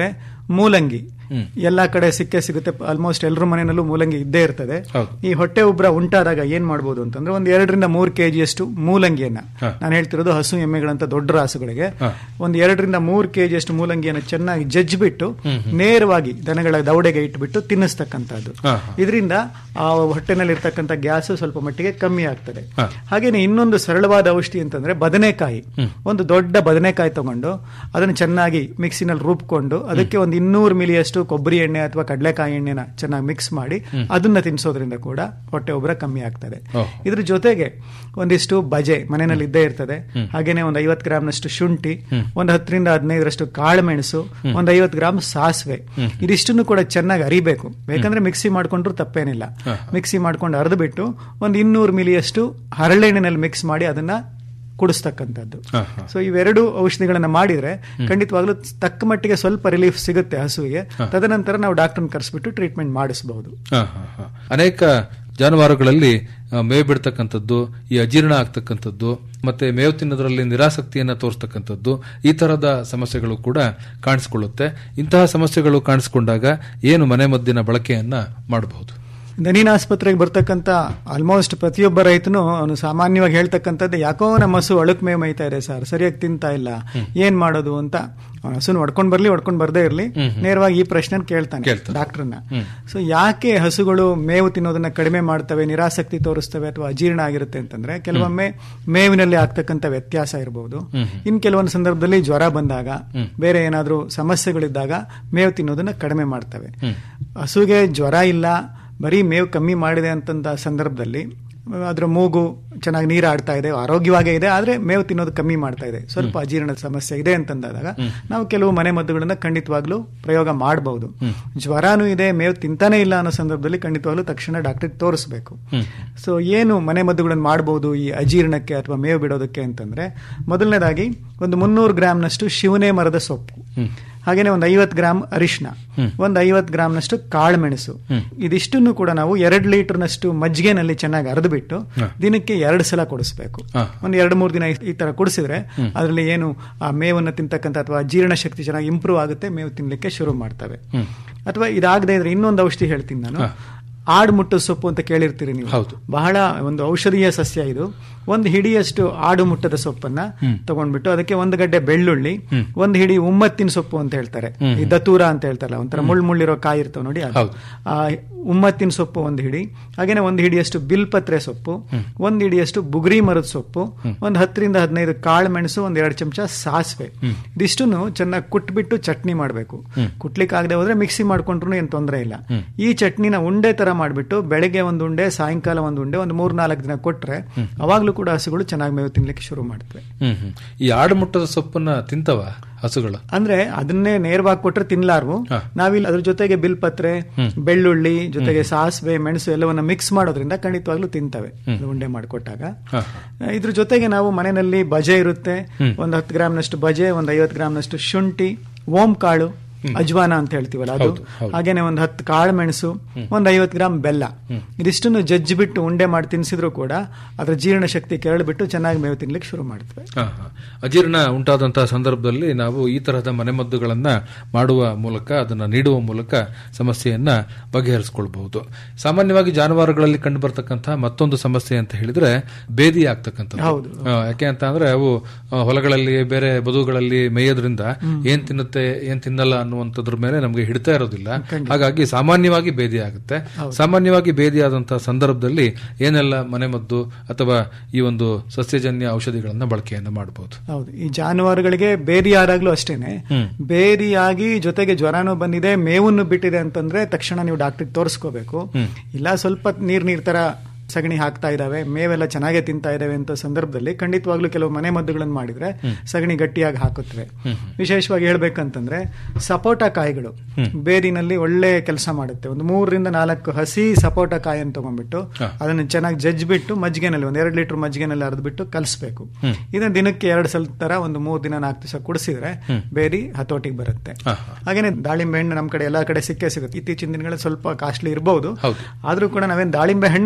ಮೂಲಂಗಿ ಎಲ್ಲಾ ಕಡೆ ಸಿಕ್ಕೇ ಸಿಗುತ್ತೆ ಆಲ್ಮೋಸ್ಟ್ ಎಲ್ಲರ ಮನೆಯಲ್ಲೂ ಮೂಲಂಗಿ ಇದ್ದೇ ಇರ್ತದೆ ಈ ಹೊಟ್ಟೆ ಉಬ್ರ ಉಂಟಾದಾಗ ಏನ್ ಮಾಡ್ಬೋದು ಅಂತಂದ್ರೆ ಒಂದ್ ಎರಡರಿಂದ ಮೂರು ಕೆಜಿಯಷ್ಟು ಮೂಲಂಗಿಯನ್ನ ನಾನು ಹೇಳ್ತಿರೋದು ಹಸು ಎಮ್ಮೆಗಳಂತ ದೊಡ್ಡ ರಾಸುಗಳಿಗೆ ಒಂದ್ ಎರಡರಿಂದ ಮೂರು ಕೆಜಿಯಷ್ಟು ಮೂಲಂಗಿಯನ್ನ ಚೆನ್ನಾಗಿ ಜಜ್ಜಿಬಿಟ್ಟು ನೇರವಾಗಿ ದನಗಳ ದವಡೆಗೆ ಇಟ್ಬಿಟ್ಟು ತಿನ್ನಿಸ್ತಕ್ಕಂಥದ್ದು ಇದರಿಂದ ಆ ಹೊಟ್ಟೆನಲ್ಲಿ ಇರ್ತಕ್ಕಂಥ ಗ್ಯಾಸ್ ಸ್ವಲ್ಪ ಮಟ್ಟಿಗೆ ಕಮ್ಮಿ ಆಗ್ತದೆ ಹಾಗೇನೆ ಇನ್ನೊಂದು ಸರಳವಾದ ಔಷಧಿ ಅಂತಂದ್ರೆ ಬದನೆಕಾಯಿ ಒಂದು ದೊಡ್ಡ ಬದನೆಕಾಯಿ ತಗೊಂಡು ಅದನ್ನು ಚೆನ್ನಾಗಿ ಮಿಕ್ಸಿನಲ್ಲಿ ರುಬ್ಕೊಂಡು ಅದಕ್ಕೆ ಒಂದು ಇನ್ನೂರು ಮಿಲಿಯಷ್ಟು ಕೊಬ್ಬರಿ ಎಣ್ಣೆ ಅಥವಾ ಕಡಲೆಕಾಯಿ ಎಣ್ಣೆನ ಚೆನ್ನಾಗಿ ಮಿಕ್ಸ್ ಮಾಡಿ ಅದನ್ನ ತಿನ್ನಿಸೋದ್ರಿಂದ ಕೂಡ ಹೊಟ್ಟೆ ಉಬ್ಬರ ಕಮ್ಮಿ ಆಗ್ತದೆ ಇದ್ರ ಜೊತೆಗೆ ಒಂದಿಷ್ಟು ಬಜೆ ಮನೆಯಲ್ಲಿ ಇದ್ದೇ ಇರ್ತದೆ ಹಾಗೇನೆ ಒಂದು ಐವತ್ತು ಗ್ರಾಮ್ನಷ್ಟು ಶುಂಠಿ ಒಂದು ಹತ್ತರಿಂದ ಹದಿನೈದರಷ್ಟು ಕಾಳುಮೆಣಸು ಒಂದು ಐವತ್ತು ಗ್ರಾಮ್ ಸಾಸಿವೆ ಇದಿಷ್ಟನ್ನು ಕೂಡ ಚೆನ್ನಾಗಿ ಅರಿಬೇಕು ಬೇಕಂದ್ರೆ ಮಿಕ್ಸಿ ಮಾಡ್ಕೊಂಡ್ರು ತಪ್ಪೇನಿಲ್ಲ ಮಿಕ್ಸಿ ಮಾಡ್ಕೊಂಡು ಅರೆದು ಬಿಟ್ಟು ಒಂದು ಇನ್ನೂರು ಮಿಲಿಯಷ್ಟು ಹರಳೆಣ್ಣೆನಲ್ಲಿ ಮಿಕ್ಸ್ ಮಾಡಿ ಅದನ್ನ ಕುಡಿಸ್ತಕ್ಕಂಥದ್ದು ಸೊ ಇವೆರಡು ಔಷಧಿಗಳನ್ನ ಮಾಡಿದ್ರೆ ಖಂಡಿತವಾಗ್ಲೂ ತಕ್ಕ ಮಟ್ಟಿಗೆ ಸ್ವಲ್ಪ ರಿಲೀಫ್ ಸಿಗುತ್ತೆ ಹಸುವಿಗೆ ತದನಂತರ ನಾವು ಡಾಕ್ಟರ್ನ ಕರೆಸ್ಬಿಟ್ಟು ಟ್ರೀಟ್ಮೆಂಟ್ ಮಾಡಿಸಬಹುದು ಹ, ಹ, ಹ. ಅನೇಕ ಜಾನುವಾರುಗಳಲ್ಲಿ ಆ, ಮೇವು ಬಿಡ್ತಕ್ಕಂಥದ್ದು ಈ ಅಜೀರ್ಣ ಆಗ್ತಕ್ಕಂಥದ್ದು ಮತ್ತೆ ಮೇವು ತಿನ್ನೋದ್ರಲ್ಲಿ ನಿರಾಸಕ್ತಿಯನ್ನ ತೋರಿಸ್ತಕ್ಕಂಥದ್ದು ಈ ತರದ ಸಮಸ್ಯೆಗಳು ಕೂಡ ಕಾಣಿಸಿಕೊಳ್ಳುತ್ತೆ ಇಂತಹ ಸಮಸ್ಯೆಗಳು ಕಾಣಿಸಿಕೊಂಡಾಗ ಏನು ಮನೆಮದ್ದಿನ ಬಳಕೆಯನ್ನ ಮಾಡಬಹುದು ದನೀನ್ ಆಸ್ಪತ್ರೆಗೆ ಬರ್ತಕ್ಕಂಥ ಆಲ್ಮೋಸ್ಟ್ ಪ್ರತಿಯೊಬ್ಬ ರೈತನು ಅವನು ಸಾಮಾನ್ಯವಾಗಿ ಹೇಳ್ತಕ್ಕಂಥದ್ದು ಯಾಕೋ ನಮ್ಮ ಹಸು ಅಳುಕ್ ಮೇವು ಮೈತಾ ಇದೆ ಸರ್ ಸರಿಯಾಗಿ ತಿಂತಾ ಇಲ್ಲ ಏನ್ ಮಾಡೋದು ಅಂತ ಅವನ ಹಸುನ ಹೊಡ್ಕೊಂಡ್ ಬರ್ಲಿ ಹೊಡ್ಕೊಂಡ್ ಬರ್ದೇ ಇರ್ಲಿ ನೇರವಾಗಿ ಈ ಪ್ರಶ್ನೆ ಕೇಳ್ತಾನೆ ಡಾಕ್ಟರ್ನ ಸೊ ಯಾಕೆ ಹಸುಗಳು ಮೇವು ತಿನ್ನೋದನ್ನ ಕಡಿಮೆ ಮಾಡ್ತವೆ ನಿರಾಸಕ್ತಿ ತೋರಿಸ್ತವೆ ಅಥವಾ ಅಜೀರ್ಣ ಆಗಿರುತ್ತೆ ಅಂತಂದ್ರೆ ಕೆಲವೊಮ್ಮೆ ಮೇವಿನಲ್ಲಿ ಆಗ್ತಕ್ಕಂಥ ವ್ಯತ್ಯಾಸ ಇರಬಹುದು ಇನ್ ಕೆಲವೊಂದು ಸಂದರ್ಭದಲ್ಲಿ ಜ್ವರ ಬಂದಾಗ ಬೇರೆ ಏನಾದ್ರೂ ಸಮಸ್ಯೆಗಳಿದ್ದಾಗ ಮೇವು ತಿನ್ನೋದನ್ನ ಕಡಿಮೆ ಮಾಡ್ತವೆ ಹಸುಗೆ ಜ್ವರ ಇಲ್ಲ ಬರೀ ಮೇವು ಕಮ್ಮಿ ಮಾಡಿದೆ ಅಂತಂದ ಸಂದರ್ಭದಲ್ಲಿ ಅದರ ಮೂಗು ಚೆನ್ನಾಗಿ ನೀರು ಆಡ್ತಾ ಇದೆ ಆರೋಗ್ಯವಾಗೇ ಇದೆ ಆದ್ರೆ ಮೇವು ತಿನ್ನೋದು ಕಮ್ಮಿ ಮಾಡ್ತಾ ಇದೆ ಸ್ವಲ್ಪ ಅಜೀರ್ಣದ ಸಮಸ್ಯೆ ಇದೆ ಅಂತಂದಾಗ ನಾವು ಕೆಲವು ಮನೆ ಮದ್ದುಗಳನ್ನ ಖಂಡಿತವಾಗ್ಲೂ ಪ್ರಯೋಗ ಮಾಡಬಹುದು ಜ್ವರನೂ ಇದೆ ಮೇವು ತಿಂತಾನೆ ಇಲ್ಲ ಅನ್ನೋ ಸಂದರ್ಭದಲ್ಲಿ ಖಂಡಿತವಾಗ್ಲೂ ತಕ್ಷಣ ಡಾಕ್ಟರ್ಗೆ ತೋರಿಸ್ಬೇಕು ಸೊ ಏನು ಮನೆ ಮದ್ದುಗಳನ್ನು ಮಾಡಬಹುದು ಈ ಅಜೀರ್ಣಕ್ಕೆ ಅಥವಾ ಮೇವು ಬಿಡೋದಕ್ಕೆ ಅಂತಂದ್ರೆ ಮೊದಲನೇದಾಗಿ ಒಂದು ಮುನ್ನೂರು ಗ್ರಾಮ್ನಷ್ಟು ಶಿವನೆ ಮರದ ಸೊಪ್ಪು ಹಾಗೇನೆ ಒಂದು ಐವತ್ತು ಗ್ರಾಮ್ ಅರಿಶಿನ ಒಂದು ಐವತ್ತು ಗ್ರಾಮ್ನಷ್ಟು ಕಾಳುಮೆಣಸು ಇದಿಷ್ಟನ್ನು ಕೂಡ ನಾವು ಎರಡು ಲೀಟರ್ನಷ್ಟು ಮಜ್ಜಿಗೆನಲ್ಲಿ ಚೆನ್ನಾಗಿ ಅರೆದುಬಿಟ್ಟು ದಿನಕ್ಕೆ ಎರಡು ಸಲ ಕುಡಿಸ್ಬೇಕು ಒಂದು ಎರಡು ಮೂರು ದಿನ ಈ- ಈ ತರ ಕುಡಿಸಿದ್ರೆ ಅದರಲ್ಲಿ ಏನು ಆ ಮೇವನ್ನು ತಿಂತಕ್ಕಂಥ ಅಥವಾ ಜೀರ್ಣಶಕ್ತಿ ಚೆನ್ನಾಗಿ ಇಂಪ್ರೂವ್ ಆಗುತ್ತೆ ಮೇವು ತಿನ್ಲಿಕ್ಕೆ ಶುರು ಮಾಡ್ತವೆ ಅಥವಾ ಇದಾಗದೇ ಇದ್ರೆ ಇನ್ನೊಂದು ಔಷಧಿ ಹೇಳ್ತೀನಿ ನಾನು ಆಡು ಮುಟ್ಟು ಸೊಪ್ಪು ಅಂತ ಕೇಳಿರ್ತೀರಿ ನೀವು ಬಹಳ ಒಂದು ಔಷಧೀಯ ಸಸ್ಯ ಇದು ಒಂದು ಹಿಡಿಯಷ್ಟು ಆಡು ಮುಟ್ಟದ ಸೊಪ್ಪನ್ನ ತಗೊಂಡ್ಬಿಟ್ಟು ಅದಕ್ಕೆ ಒಂದು ಗಡ್ಡೆ ಬೆಳ್ಳುಳ್ಳಿ ಒಂದು ಹಿಡಿ ಉಮ್ಮತ್ತಿನ ಸೊಪ್ಪು ಅಂತ ಹೇಳ್ತಾರೆ ಈ ದತೂರ ಅಂತ ಹೇಳ್ತಾರಲ್ಲ ಒಂಥರ ಮುಳ್ಳು ಮುಳ್ಳಿರೋ ಕಾಯಿ ಇರ್ತಾವ ನೋಡಿ ಅದು. ಆ ಉಮ್ಮತ್ತಿನ ಸೊಪ್ಪು ಒಂದು ಹಿಡಿ ಹಾಗೇನೆ ಒಂದು ಹಿಡಿಯಷ್ಟು ಬಿಲ್ಪತ್ರೆ ಸೊಪ್ಪು ಒಂದು ಹಿಡಿಯಷ್ಟು ಬುಗುರಿ ಮರದ ಸೊಪ್ಪು ಒಂದು ಹತ್ತರಿಂದ ಹದಿನೈದು ಕಾಳು ಮೆಣಸು ಒಂದ್ ಎರಡು ಚಮಚ ಸಾಸಿವೆ ಇದಿಷ್ಟನ್ನು ಚೆನ್ನಾಗಿ ಕುಟ್ಬಿಟ್ಟು ಚಟ್ನಿ ಮಾಡಬೇಕು ಕುಟ್ಲಿಕ್ಕೆ ಆಗದೆ ಹೋದ್ರೆ ಮಿಕ್ಸಿ ಮಾಡ್ಕೊಂಡ್ರು ಏನ್ ತೊಂದರೆ ಇಲ್ಲ ಈ ಚಟ್ನಿನ ಉಂಡೆ ತರ ಮಾಡ್ಬಿಟ್ಟು ಬೆಳಗ್ಗೆ ಒಂದು ಉಂಡೆ ಸಾಯಂಕಾಲ ಒಂದು ಉಂಡೆ ಒಂದು ಮೂರ್ ನಾಲ್ಕು ದಿನ ಕೊಟ್ರೆ ಅವಾಗ್ಲೂ ಕೂಡ ಹಸುಗಳು ಚೆನ್ನಾಗಿ ಮೇವು ತಿನ್ಲಿಕ್ಕೆ ಶುರು ಮಾಡ್ತವೆ ಹ್ಮ್ ಹ್ಮ್. ಈ ಆಡುಮುಟ್ಟದ ಸೊಪ್ಪನ್ನ ತಿಂತವ ಹಸುಗಳು ಅಂದ್ರೆ ಅದನ್ನೇ ನೇರವಾಗಿ ಕೊಟ್ರೆ ತಿನ್ಲಾರ್ವು ನಾವಿಲ್ಲಿ ಅದ್ರ ಜೊತೆಗೆ ಬಿಲ್ಪತ್ರೆ ಬೆಳ್ಳುಳ್ಳಿ ಜೊತೆಗೆ ಸಾಸಿವೆ ಮೆಣಸು ಎಲ್ಲವನ್ನ ಮಿಕ್ಸ್ ಮಾಡೋದ್ರಿಂದ ಖಂಡಿತವಾಗ್ಲೂ ತಿಂತವೆ ಅದು ಉಂಡೆ ಮಾಡಿಕೊಟ್ಟಾಗ ಇದ್ರ ಜೊತೆಗೆ ನಾವು ಮನೆಯಲ್ಲಿ ಬಜೆ ಇರುತ್ತೆ ಒಂದ್ ಹತ್ತು ಗ್ರಾಮ್ನಷ್ಟು ಬಜೆ ಒಂದ್ ಐವತ್ತು ಗ್ರಾಮ್ನಷ್ಟು ಶುಂಠಿ ಓಂ ಕಾಳು ಅಜ್ವಾನ ಅಂತ ಹೇಳ್ತೀವಲ್ಲ ಅದು ಹಾಗೇನೆ ಒಂದು ಹತ್ತು ಕಾಳು ಮೆಣಸು ಒಂದ್ ಐವತ್ತು ಗ್ರಾಮ್ ಬೆಲ್ಲ ಇದಿಷ್ಟನ್ನು ಜಜ್ಜಿ ಬಿಟ್ಟು ಉಂಡೆ ಮಾಡಿ ತಿನ್ಸಿದ್ರು ಕೂಡ ಅದ್ರ ಜೀರ್ಣ ಶಕ್ತಿ ಕೆರಳ್ಬಿಟ್ಟು ಚೆನ್ನಾಗಿ ಮೇವು ತಿನ್ಲಿಕ್ಕೆ ಶುರು ಮಾಡ್ತವೆ ಹ, ಹ. ಅಜೀರ್ಣ ಉಂಟಾದಂತಹ ಸಂದರ್ಭದಲ್ಲಿ ನಾವು ಈ ತರಹದ ಮನೆಮದ್ದುಗಳನ್ನ ಮಾಡುವ ಮೂಲಕ ಅದನ್ನ ನೀಡುವ ಮೂಲಕ ಸಮಸ್ಯೆಯನ್ನ ಬಗೆಹರಿಸಿಕೊಳ್ಬಹುದು ಸಾಮಾನ್ಯವಾಗಿ ಜಾನುವಾರುಗಳಲ್ಲಿ ಕಂಡು ಬರ್ತಕ್ಕಂತಹ ಮತ್ತೊಂದು ಸಮಸ್ಯೆ ಅಂತ ಹೇಳಿದ್ರೆ ಬೇದಿ ಆಗ್ತಕ್ಕಂಥದ್ದು ಹೌದು. ಆ, ಯಾಕೆ ಅಂತ ಅಂದ್ರೆ ಅವು ಆ, ಹೊಲಗಳಲ್ಲಿ ಬೇರೆ ಬದುಗಳಲ್ಲಿ ಮೇಯೋದ್ರಿಂದ ಏನ್ ತಿನ್ನುತ್ತೆ ಏನ್ ತಿನ್ನಲ್ಲ ಅನ್ನುವಂಥದ್ರ ಮೇಲೆ ನಮಗೆ ಹಿಡಿತಾ ಇರೋದಿಲ್ಲ ಹಾಗಾಗಿ ಸಾಮಾನ್ಯವಾಗಿ ಬೇದಿ ಆಗುತ್ತೆ ಸಾಮಾನ್ಯವಾಗಿ ಬೇದಿ ಆದಂತಹ ಸಂದರ್ಭದಲ್ಲಿ ಏನೆಲ್ಲ ಮನೆಮದ್ದು ಅಥವಾ ಈ ಒಂದು ಸಸ್ಯಜನ್ಯ ಔಷಧಿಗಳನ್ನ ಬಳಕೆಯನ್ನ ಮಾಡಬಹುದು ಹೌದು ಈ ಜಾನುವಾರುಗಳಿಗೆ ಬೇದಿ ಆದಾಗ್ಲೂ ಅಷ್ಟೇನೆ ಬೇದಿಯಾಗಿ ಜೊತೆಗೆ ಜ್ವರನೂ ಬಂದಿದೆ ಮೇವನ್ನು ಬಿಟ್ಟಿದೆ ಅಂತಂದ್ರೆ ತಕ್ಷಣ ನೀವು ಡಾಕ್ಟರ್ ತೋರಿಸ್ಕೋಬೇಕು ಇಲ್ಲ ಸ್ವಲ್ಪ ನೀರ್ ನೀರ್ ತರ ಸಗಣಿ ಹಾಕ್ತಾ ಇದಾವೆ ಮೇವೆಲ್ಲ ಚೆನ್ನಾಗೇ ತಿಂತಾ ಇದಾವೆ ಅಂತ ಸಂದರ್ಭದಲ್ಲಿ ಖಂಡಿತವಾಗ್ಲೂ ಕೆಲವು ಮನೆ ಮದ್ದುಗಳನ್ನು ಮಾಡಿದ್ರೆ ಸಗಣಿ ಗಟ್ಟಿಯಾಗಿ ಹಾಕುತ್ತವೆ ವಿಶೇಷವಾಗಿ ಹೇಳ್ಬೇಕಂತಂದ್ರೆ ಸಪೋಟ ಕಾಯಿಗಳು ಬೇರಿನಲ್ಲಿ ಒಳ್ಳೆ ಕೆಲಸ ಮಾಡುತ್ತೆ ಒಂದು ಮೂರರಿಂದ ನಾಲ್ಕು ಹಸಿ ಸಪೋಟ ಕಾಯನ್ನು ತಗೊಂಡ್ಬಿಟ್ಟು ಅದನ್ನ ಚೆನ್ನಾಗಿ ಜಜ್ಜಿಬಿಟ್ಟು ಮಜ್ಜಿಗೆನಲ್ಲಿ ಒಂದ್ ಎರಡು ಲೀಟರ್ ಮಜ್ಜಿಗೆನಲ್ಲಿ ಅರೆದ್ಬಿಟ್ಟು ಕಲಿಸ್ಬೇಕು ಇದನ್ನ ದಿನಕ್ಕೆ ಎರಡು ಸಲ ತರ ಒಂದು ಮೂರು ದಿನ ನಾಲ್ಕು ದಿವಸ ಕುಡಿಸಿದ್ರೆ ಬೇರಿ ಹತೋಟಿಗೆ ಬರುತ್ತೆ ಹಾಗೇನೆ ದಾಳಿಂಬೆ ಹಣ್ಣು ನಮ್ಮ ಕಡೆ ಎಲ್ಲಾ ಕಡೆ ಸಿಕ್ಕೇ ಸಿಗುತ್ತೆ ಇತ್ತೀಚಿನ ದಿನಗಳಲ್ಲಿ ಸ್ವಲ್ಪ ಕಾಸ್ಟ್ಲಿ ಇರಬಹುದು ಆದ್ರೂ ಕೂಡ ನಾವೇನ್ ದಾಳಿಂಬೆ ಹಣ್ಣನ್ನು ತಿನ್ಸಿ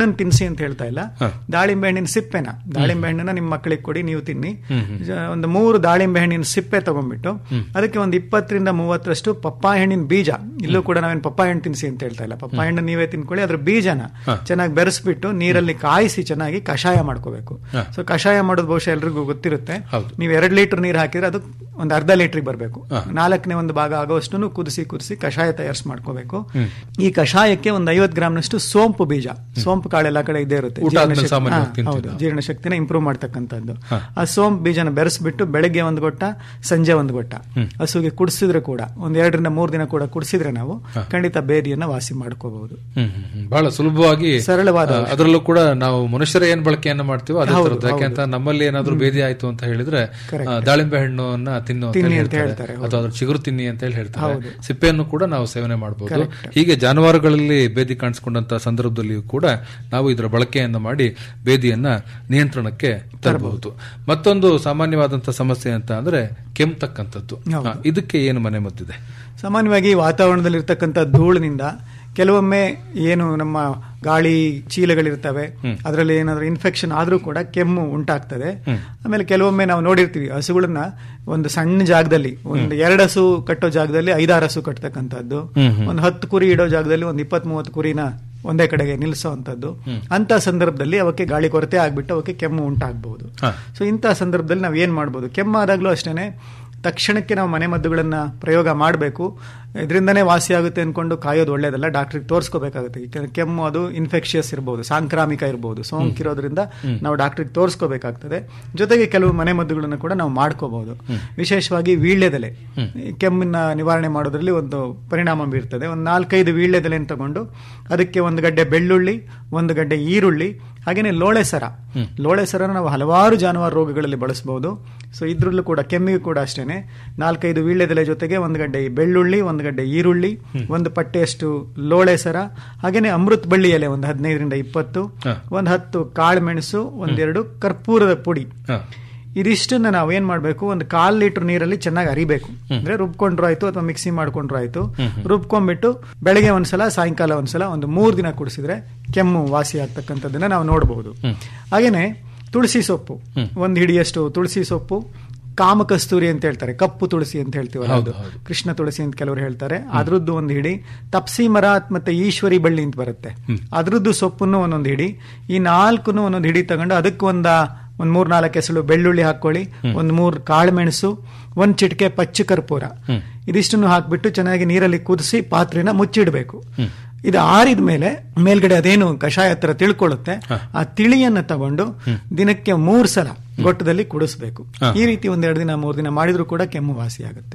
ಅಂತ ಹೇಳ್ತಾ ಇಲ್ಲ ದಾಳಿಂಬೆ ಹಣ್ಣಿನ ಸಿಪ್ಪೆನ ದಾಳಿಂಬೆ ಹಣ್ಣನ್ನ ನಿಮ್ಮ ಮಕ್ಕಳಿಗೆ ಕೊಡಿ ನೀವು ತಿನ್ನಿ ಜ- ಒಂದು ಮೂರು ದಾಳಿಂಬೆ ಹಣ್ಣಿನ ಸಿಪ್ಪೆ ತಗೊಂಡ್ಬಿಟ್ಟು ಅದಕ್ಕೆ ಒಂದು ಇಪ್ಪತ್ತರಿಂದ ಮೂವತ್ತರಷ್ಟು ಪಪ್ಪಾಯ ಹಣ್ಣಿನ ಬೀಜ ಇಲ್ಲೂ ಕೂಡ ನಾವೇನು ಪಪ್ಪಾಯ ಹಣ್ಣು ತಿನ್ಸಿ ಅಂತ ಹೇಳ್ತಾ ಇಲ್ಲ ಪಪ್ಪಾಯ ಹಣ್ಣು ನೀವೇ ತಿನ್ಕೊಳ್ಳಿ ಅದ್ರ ಬೀಜನ ಚೆನ್ನಾಗಿ ಬೆರೆಸ್ಬಿಟ್ಟು ನೀರಲ್ಲಿ ಕಾಯಿಸಿ ಚೆನ್ನಾಗಿ ಕಷಾಯ ಮಾಡ್ಕೋಬೇಕು ಸೊ ಕಷಾಯ ಮಾಡೋದು ಬಹುಶಃ ಎಲ್ರಿಗೂ ಗೊತ್ತಿರುತ್ತೆ ನೀವು ಎರಡು ಲೀಟರ್ ನೀರು ಹಾಕಿದ್ರೆ ಅದು ಒಂದು ಅರ್ಧ ಲೀಟರ್ಗೆ ಬರಬೇಕು ನಾಲ್ಕನೇ ಒಂದು ಭಾಗ ಆಗೋಷ್ಟು ಕುದಿಸಿ ಕುದಿಸಿ ಕಷಾಯ ತಯಾರಿಸಿ ಮಾಡ್ಕೋಬೇಕು ಈ ಕಷಾಯಕ್ಕೆ ಒಂದು ಐವತ್ತು ಗ್ರಾಮ್ನಷ್ಟು ಸೋಂಪು ಬೀಜ ಸೋಂಪು ಕಾಳು ಎಲ್ಲ ಕಡೆ ಇದೇ ಇರುತ್ತೆ ಊಟ ಆದ್ಮೇಲೆ ಜೀರ್ಣಶಕ್ತಿ- ಸಾಮಾನ್ಯವಾಗಿ ಹಾ, ತಿಂತೀವಿ. ಹೌದು ಜೀರ್ಣಶಕ್ತಿನ ಇಂಪ್ರೂವ್ ಮಾಡ್ತಕ್ಕಂಥದ್ದು ಆ ಸೋಂಪು ಬೀಜನ ಬೆರೆಸ್ಬಿಟ್ಟು ಬೆಳಗ್ಗೆ ಒಂದು ಗೊಟ್ಟ ಸಂಜೆ ಒಂದು ಗೊಟ್ಟ ಹಸುಗೆ ಕುಡಿಸಿದ್ರೆ ಕೂಡ ಒಂದ್ ಎರಡರಿಂದ ಮೂರು ದಿನ ಕೂಡ ಕುಡಿಸಿದ್ರೆ ನಾವು ಖಂಡಿತ ಬೇದಿಯನ್ನ ವಾಸಿ ಮಾಡ್ಕೋಬಹುದು ಹ್ಮ್, ಹ್ಮ್, ಹ್ಮ್. ಬಹಳ ಸುಲಭವಾಗಿ ಸರಳವಾದ ಆ, ಅದರಲ್ಲೂ ಕೂಡ ನಾವು ಮನುಷ್ಯರ ಏನ್ ಬಳಕೆಯನ್ನ ಮಾಡ್ತೀವೋ ಅದೇ ಹೌದು, ತರದ್ದು ಯಾಕೆ ಅಂತ ನಮ್ಮಲ್ಲಿ ಏನಾದ್ರೂ ಬೇದಿ ಆಯ್ತು ಅಂತ ಹೇಳಿದ್ರೆ ಆ, ದಾಳಿಂಬೆ ಹಣ್ಣನ್ನ ತಿನ್ನು ಅಂತ ತಿನ್ನಿ ಹೇಳಿ ಅಂತ ಹೇಳ್ತಾರೆ ಹೇಳ್ತಾರೆ, ಅಥವಾ ಅದ್ರ ಚಿಗುರು ತಿನ್ನಿ ಅಂತ ಹೇಳಿ ಹೇಳ್ತಾರೆ ಹೌದು. ಸಿಪ್ಪೆಯನ್ನು ಕೂಡ ನಾವು ಸೇವನೆ ಮಾಡಬಹುದು Correct. ಹೀಗೆ ಜಾನುವಾರುಗಳಲ್ಲಿ ಬೇದಿ ಕಾಣಿಸ್ಕೊಂಡಂತ ಸಂದರ್ಭದಲ್ಲಿಯೂ ಕೂಡ ನಾವು ಇದರ ಬಳಕೆಯನ್ನ ಮಾಡಿ ಬೇದಿಯನ್ನ ನಿಯಂತ್ರಣಕ್ಕೆ ತರಬಹುದು ಮತ್ತೊಂದು ಸಾಮಾನ್ಯವಾದಂತಹ ಸಮಸ್ಯೆ ಅಂತ ಅಂದ್ರೆ ಕೆಮ್ತಕ್ಕಂಥದ್ದು ಹೌದು. ಆ, ಇದಕ್ಕೆ ಏನು ಮನೆ ಮದ್ದಿದೆ ಸಾಮಾನ್ಯವಾಗಿ ವಾತಾವರಣದಲ್ಲಿ ಇರ್ತಕ್ಕಂಥ ಧೂಳಿನಿಂದ ಕೆಲವೊಮ್ಮೆ ಏನು ನಮ್ಮ ಗಾಳಿ ಚೀಲಗಳಿರ್ತವೆ ಅದರಲ್ಲಿ ಏನಾದ್ರೂ ಇನ್ಫೆಕ್ಷನ್ ಆದ್ರೂ ಕೂಡ ಕೆಮ್ಮು ಉಂಟಾಗ್ತದೆ ಆಮೇಲೆ ಕೆಲವೊಮ್ಮೆ ನಾವು ನೋಡಿರ್ತೀವಿ ಹಸುಗಳನ್ನ ಒಂದು ಸಣ್ಣ ಜಾಗದಲ್ಲಿ ಒಂದು ಎರಡು ಹಸು ಕಟ್ಟೋ ಜಾಗದಲ್ಲಿ ಐದಾರು ಹಸು ಕಟ್ಟತಕ್ಕಂಥದ್ದು ಒಂದು ಹತ್ತು ಕುರಿ ಇಡೋ ಜಾಗದಲ್ಲಿ ಒಂದು ಇಪ್ಪತ್ತ್ ಮೂವತ್ತು ಕುರಿನ ಒಂದೇ ಕಡೆಗೆ ನಿಲ್ಲಿಸುವಂತದ್ದು ಅಂತ ಸಂದರ್ಭದಲ್ಲಿ ಅವಕ್ಕೆ ಗಾಳಿ ಕೊರತೆ ಆಗ್ಬಿಟ್ಟು ಅವಕ್ಕೆ ಕೆಮ್ಮು ಉಂಟಾಗಬಹುದು ಸೊ ಇಂತಹ ಸಂದರ್ಭದಲ್ಲಿ ನಾವು ಏನ್ ಮಾಡ್ಬೋದು ಕೆಮ್ಮಾದಾಗ್ಲೂ ಅಷ್ಟೇನೆ ತಕ್ಷಣಕ್ಕೆ ನಾವು ಮನೆ ಮದ್ದುಗಳನ್ನ ಪ್ರಯೋಗ ಮಾಡಬೇಕು ಇದರಿಂದನೇ ವಾಸಿ ಆಗುತ್ತೆ ಅನ್ಕೊಂಡು ಕಾಯೋದು ಒಳ್ಳೇದಲ್ಲ ಡಾಕ್ಟ್ರಿಗೆ ತೋರಿಸ್ಕೋಬೇಕಾಗುತ್ತೆ ಯಾಕಂದ್ರೆ ಕೆಮ್ಮು ಅದು ಇನ್ಫೆಕ್ಷಿಯಸ್ ಇರಬಹುದು ಸಾಂಕ್ರಾಮಿಕ ಇರಬಹುದು ಸೋಂಕಿರೋದ್ರಿಂದ ನಾವು ಡಾಕ್ಟ್ರಿಗೆ ತೋರಿಸ್ಕೋಬೇಕಾಗ್ತದೆ ಜೊತೆಗೆ ಕೆಲವು ಮನೆ ಮದ್ದುಗಳನ್ನು ಕೂಡ ನಾವು ಮಾಡ್ಕೋಬಹುದು ವಿಶೇಷವಾಗಿ ವೀಳ್ಯದೆಲೆ ಈ ಕೆಮ್ಮನ್ನ ನಿವಾರಣೆ ಮಾಡೋದ್ರಲ್ಲಿ ಒಂದು ಪರಿಣಾಮ ಬೀರ್ತದೆ ಒಂದು ನಾಲ್ಕೈದು ವೀಳ್ಯದೆಲೆನ ತಗೊಂಡು ಅದಕ್ಕೆ ಒಂದು ಗಡ್ಡೆ ಬೆಳ್ಳುಳ್ಳಿ ಒಂದು ಗಡ್ಡೆ ಈರುಳ್ಳಿ ಹಾಗೇನೆ ಲೋಳೆ ಸರ ಲೋಳೆ ಸರನ ನಾವು ಹಲವಾರು ಜಾನುವಾರು ರೋಗಗಳಲ್ಲಿ ಬಳಸಬಹುದು ಸೊ ಇದ್ರಲ್ಲೂ ಕೂಡ ಕೆಮ್ಮಿಗೂ ಕೂಡ ಅಷ್ಟೇನೆ ನಾಲ್ಕೈದು ವೀಳ್ಯದೆಲೆ ಜೊತೆಗೆ ಒಂದು ಗಡ್ಡೆ ಬೆಳ್ಳುಳ್ಳಿ ಒಂದು ಗಡ್ಡೆ ಈರುಳ್ಳಿ ಒಂದು ಪಟ್ಟೆಯಷ್ಟು ಲೋಳೆ ಸರ ಹಾಗೇನೆ ಅಮೃತ ಬಳ್ಳಿ ಎಲೆ ಒಂದು ಹದಿನೈದರಿಂದ ಇಪ್ಪತ್ತು ಒಂದು ಹತ್ತು ಕಾಳು ಮೆಣಸು ಒಂದೆರಡು ಕರ್ಪೂರದ ಪುಡಿ ಇದಿಷ್ಟನ್ನ ನಾವು ಏನ್ ಮಾಡ್ಬೇಕು ಒಂದು ಕಾಲ್ ಲೀಟರ್ ನೀರಲ್ಲಿ ಚೆನ್ನಾಗಿ ಅರಿಬೇಕು ಅಂದ್ರೆ ರುಬ್ಕೊಂಡ್ರು ಆಯ್ತು ಅಥವಾ ಮಿಕ್ಸಿ ಮಾಡ್ಕೊಂಡ್ರು ಆಯ್ತು ರುಬ್ಕೊಂಡ್ಬಿಟ್ಟು ಬೆಳಗ್ಗೆ ಒಂದ್ಸಲ ಸಾಯಂಕಾಲ ಒಂದ್ಸಲ ಒಂದು ಮೂರ್ ದಿನ ಕುಡಿಸಿದ್ರೆ ಕೆಮ್ಮು ವಾಸಿ ಆಗ್ತಕ್ಕಂಥದ್ದನ್ನ ನಾವು ನೋಡಬಹುದು ಹಾಗೇನೆ ತುಳಸಿ ಸೊಪ್ಪು ಒಂದು ಹಿಡಿಯಷ್ಟು ತುಳಸಿ ಸೊಪ್ಪು ಕಾಮಕಸ್ತೂರಿ ಅಂತ ಹೇಳ್ತಾರೆ ಕಪ್ಪು ತುಳಸಿ ಅಂತ ಹೇಳ್ತೀವಲ್ಲ ಅದು ಕೃಷ್ಣ ತುಳಸಿ ಅಂತ ಕೆಲವರು ಹೇಳ್ತಾರೆ ಅದ್ರದ್ದು ಒಂದು ಹಿಡಿ ತಪ್ಸಿ ಮರ ಮತ್ತೆ ಈಶ್ವರಿ ಬಳ್ಳಿ ಅಂತ ಬರುತ್ತೆ ಅದ್ರದ್ದು ಸೊಪ್ಪನ್ನು ಒಂದೊಂದು ಹಿಡಿ ಈ ನಾಲ್ಕನ್ನು ಒಂದೊಂದು ಹಿಡಿ ತಗೊಂಡು ಅದಕ್ಕೆ ಒಂದ ಒಂದ್ ಮೂರ್ ನಾಲ್ಕು ಎಸಳು ಬೆಳ್ಳುಳ್ಳಿ ಹಾಕೊಳ್ಳಿ ಒಂದ್ ಮೂರ್ ಕಾಳು ಮೆಣಸು ಒಂದ್ ಚಿಟಿಕೆ ಪಚ್ಚ ಕರ್ಪೂರ ಇದಿಷ್ಟನ್ನು ಹಾಕ್ಬಿಟ್ಟು ಚೆನ್ನಾಗಿ ನೀರಲ್ಲಿ ಕುದಿಸಿ ಪಾತ್ರೆನ ಮುಚ್ಚಿಡಬೇಕು ಇದು ಆರಿದ ಮೇಲೆ ಮೇಲ್ಗಡೆ ಅದೇನು ಕಷಾಯ ಹತ್ರ ತಿಳ್ಕೊಳ್ಳುತ್ತೆ ಆ ತಿಳಿಯನ್ನ ತಗೊಂಡು ದಿನಕ್ಕೆ ಮೂರ್ ಸಲ ಗೊಟ್ಟದಲ್ಲಿ ಕುಡಿಸ್ಬೇಕು ಈ ರೀತಿ ಒಂದೆರಡು ದಿನ ಮೂರ್ ದಿನ ಮಾಡಿದ್ರು ಕೂಡ ಕೆಮ್ಮು ವಾಸಿ ಆಗುತ್ತೆ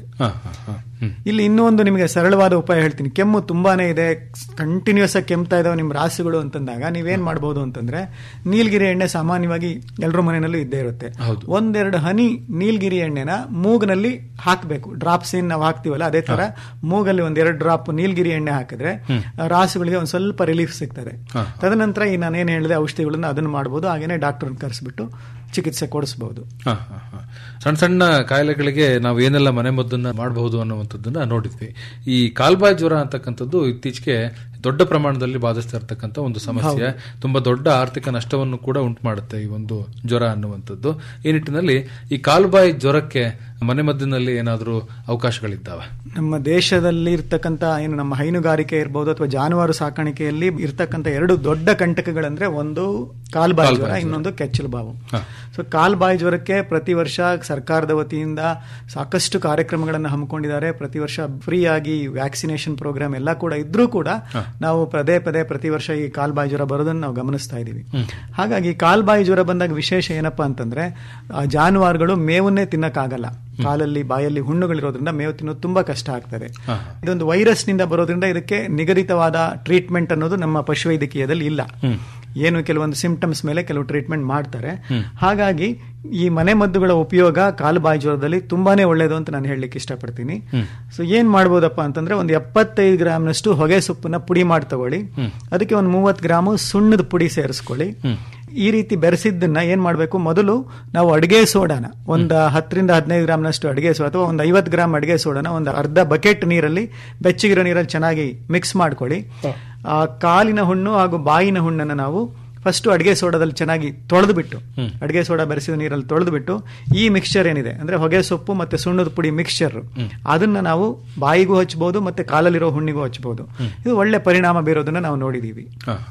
ಇಲ್ಲಿ ಇನ್ನೂ ಒಂದು ನಿಮಗೆ ಸರಳವಾದ ಉಪಾಯ ಹೇಳ್ತೀನಿ ಕೆಮ್ಮು ತುಂಬಾನೇ ಇದೆ ಕಂಟಿನ್ಯೂಸ್ ಆಗಿ ಕೆಮ್ತಾ ಇದಾವೆ ನಿಮ್ ರಾಸುಗಳು ಅಂತಂದಾಗ ನೀವೇನ್ ಮಾಡಬಹುದು ಅಂತಂದ್ರೆ ನೀಲಗಿರಿ ಎಣ್ಣೆ ಸಾಮಾನ್ಯವಾಗಿ ಎಲ್ಲರ ಮನೆಯಲ್ಲೂ ಇದ್ದೇ ಇರುತ್ತೆ ಒಂದೆರಡು ಹನಿ ನೀಲಗಿರಿ ಎಣ್ಣೆನ ಮೂಗ್ನಲ್ಲಿ ಹಾಕಬೇಕು ಡ್ರಾಪ್ಸ್ ಏನ್ ನಾವು ಹಾಕ್ತಿವಲ್ಲ ಅದೇ ತರ ಮೂಗಲ್ಲಿ ಒಂದೆರಡು ಡ್ರಾಪ್ ನೀಲಗಿರಿ ಎಣ್ಣೆ ಹಾಕಿದ್ರೆ ರಾಸುಗಳಿಗೆ ಒಂದ್ ಸ್ವಲ್ಪ ರಿಲೀಫ್ ಸಿಗ್ತದೆ ತದನಂತರ ಈ ನಾನೇನ್ ಹೇಳಿದೆ ಔಷಧಿಗಳನ್ನ ಅದನ್ನ ಮಾಡಬಹುದು ಹಾಗೇನೆ ಡಾಕ್ಟರ್ ಕರೆಸ್ಬಿಟ್ಟು ಚಿಕಿತ್ಸೆ ಕೊಡಿಸಬಹುದು ಹ, ಹ, ಹ. ಸಣ್ಣ ಸಣ್ಣ ಕಾಯಿಲೆಗಳಿಗೆ ನಾವು ಏನೆಲ್ಲ ಮನೆ ಮದ್ದನ್ನ ಮಾಡಬಹುದು ಅನ್ನುವಂಥದ್ದನ್ನ ನೋಡಿದ್ವಿ ಈ ಕಾಲ್ಬಾಯಿ ಜ್ವರ ಅಂತಕ್ಕಂಥದ್ದು ಇತ್ತೀಚೆಗೆ ದೊಡ್ಡ ಪ್ರಮಾಣದಲ್ಲಿ ಬಾಧಿಸ್ತಾ ಇರತಕ್ಕಂಥ ಒಂದು ಸಮಸ್ಯೆ ತುಂಬಾ ದೊಡ್ಡ ಆರ್ಥಿಕ ನಷ್ಟವನ್ನು ಕೂಡ ಉಂಟು ಮಾಡುತ್ತೆ ಈ ಒಂದು ಜ್ವರ ಅನ್ನುವಂಥದ್ದು ಈ ನಿಟ್ಟಿನಲ್ಲಿ ಈ ಕಾಲ್ಬಾಯಿ ಜ್ವರಕ್ಕೆ ಮನೆ ಮದ್ದಿನಲ್ಲಿ ಏನಾದರೂ ಅವಕಾಶಗಳಿದ್ದಾವೆ ನಮ್ಮ ದೇಶದಲ್ಲಿ ಇರ್ತಕ್ಕಂಥ ಏನು ನಮ್ಮ ಹೈನುಗಾರಿಕೆ ಇರ್ಬೋದು ಅಥವಾ ಜಾನುವಾರು ಸಾಕಾಣಿಕೆಯಲ್ಲಿ ಇರ್ತಕ್ಕಂಥ ಎರಡು ದೊಡ್ಡ ಕಂಟಕಗಳಂದ್ರೆ ಒಂದು ಕಾಲ್ಬಾಯಿ ಜ್ವರ ಇನ್ನೊಂದು ಕೆಚ್ಚಲು ಬಾವು ಸೊ ಕಾಲ್ಬಾಯಿ ಜ್ವರಕ್ಕೆ ಪ್ರತಿ ವರ್ಷ ಸರ್ಕಾರದ ವತಿಯಿಂದ ಸಾಕಷ್ಟು ಕಾರ್ಯಕ್ರಮಗಳನ್ನು ಹಮ್ಮಿಕೊಂಡಿದ್ದಾರೆ ಪ್ರತಿ ವರ್ಷ ಫ್ರೀ ಆಗಿ ವ್ಯಾಕ್ಸಿನೇಷನ್ ಪ್ರೋಗ್ರಾಮ್ ಎಲ್ಲ ಕೂಡ ಇದ್ರೂ ಕೂಡ ನಾವು ಪದೇ ಪದೇ ಪ್ರತಿ ವರ್ಷ ಈ ಕಾಲ್ಬಾಯಿ ಜ್ವರ ಬರೋದನ್ನು ನಾವು ಗಮನಿಸ್ತಾ ಇದ್ದೀವಿ ಹಾಗಾಗಿ ಕಾಲ್ಬಾಯಿ ಜ್ವರ ಬಂದಾಗ ವಿಶೇಷ ಏನಪ್ಪಾ ಅಂತಂದ್ರೆ ಆ ಜಾನುವಾರುಗಳು ಮೇವನ್ನೇ ತಿನ್ನಕ್ಕಾಗಲ್ಲ ಕಾಲಲ್ಲಿ ಬಾಯಲ್ಲಿ ಹುಣ್ಣುಗಳಿರೋದ್ರಿಂದ ಮೇವು ತಿನ್ನೋದು ತುಂಬಾ ಕಷ್ಟ ಆಗ್ತದೆ ಇದೊಂದು ವೈರಸ್ ನಿಂದ ಬರೋದ್ರಿಂದ ಇದಕ್ಕೆ ನಿಗದಿತವಾದ ಟ್ರೀಟ್ಮೆಂಟ್ ಅನ್ನೋದು ನಮ್ಮ ಪಶುವೈದ್ಯಕೀಯದಲ್ಲಿ ಇಲ್ಲ ಏನು ಕೆಲವೊಂದು ಸಿಂಪ್ಟಮ್ಸ್ ಮೇಲೆ ಕೆಲವು ಟ್ರೀಟ್ಮೆಂಟ್ ಮಾಡ್ತಾರೆ ಹಾಗಾಗಿ ಈ ಮನೆ ಮದ್ದುಗಳ ಉಪಯೋಗ ಕಾಲುಬಾಯಿ ಜ್ವರದಲ್ಲಿ ತುಂಬಾನೇ ಒಳ್ಳೇದು ಅಂತ ನಾನು ಹೇಳಲಿಕ್ಕೆ ಇಷ್ಟಪಡ್ತೀನಿ ಸೊ ಏನ್ ಮಾಡ್ಬೋದಪ್ಪ ಅಂತಂದ್ರೆ ಒಂದು ಎಪ್ಪತ್ತೈದು ಗ್ರಾಮ್ನಷ್ಟು ಹೊಗೆ ಸೊಪ್ಪನ್ನ ಪುಡಿ ಮಾಡಿ ತಗೊಳ್ಳಿ ಅದಕ್ಕೆ ಒಂದು ಮೂವತ್ತು ಗ್ರಾಮು ಸುಣ್ಣದ ಪುಡಿ ಸೇರಿಸ್ಕೊಳ್ಳಿ ಈ ರೀತಿ ಬೆರೆಸಿದ್ದನ್ನ ಏನ್ ಮಾಡಬೇಕು ಮೊದಲು ನಾವು ಅಡಿಗೆ ಸೋಡಾನ ಒಂದು ಹತ್ತರಿಂದ ಹದಿನೈದು ಗ್ರಾಮ್ನಷ್ಟು ಅಡಿಗೆ ಸೋಡಾ ಅಥವಾ ಒಂದು ಐವತ್ತು ಗ್ರಾಮ್ ಅಡಿಗೆ ಸೋಡಾನ ಒಂದು ಅರ್ಧ ಬಕೆಟ್ ನೀರಲ್ಲಿ ಬೆಚ್ಚಗಿರೋ ನೀರಲ್ಲಿ ಚೆನ್ನಾಗಿ ಮಿಕ್ಸ್ ಮಾಡ್ಕೊಳ್ಳಿ ಆ ಕಾಲಿನ ಹುಣ್ಣು ಹಾಗೂ ಬಾಯಿನ ಹುಣ್ಣನ್ನು ನಾವು ಫಸ್ಟ್ ಅಡಿಗೆ ಸೋಡಾದಲ್ಲಿ ಚೆನ್ನಾಗಿ ತೊಳೆದು ಬಿಟ್ಟು ಅಡಿಗೆ ಸೋಡಾ ಬೆರೆಸಿದ ನೀರಲ್ಲಿ ತೊಳೆದು ಬಿಟ್ಟು ಈ ಮಿಕ್ಸ್ಚರ್ ಏನಿದೆ ಅಂದ್ರೆ ಹೊಗೆ ಸೊಪ್ಪು ಮತ್ತೆ ಸುಣ್ಣದ ಪುಡಿ ಮಿಕ್ಸ್ಚರ್ ಅದನ್ನ ನಾವು ಬಾಯಿಗೂ ಹಚ್ಚಬಹುದು ಮತ್ತೆ ಕಾಲಲ್ಲಿರೋ ಹುಣ್ಣಿಗೂ ಹಚ್ಚಬಹುದು ಇದು ಒಳ್ಳೆ ಪರಿಣಾಮ ಬೀರೋದನ್ನ ನಾವು ನೋಡಿದೀವಿ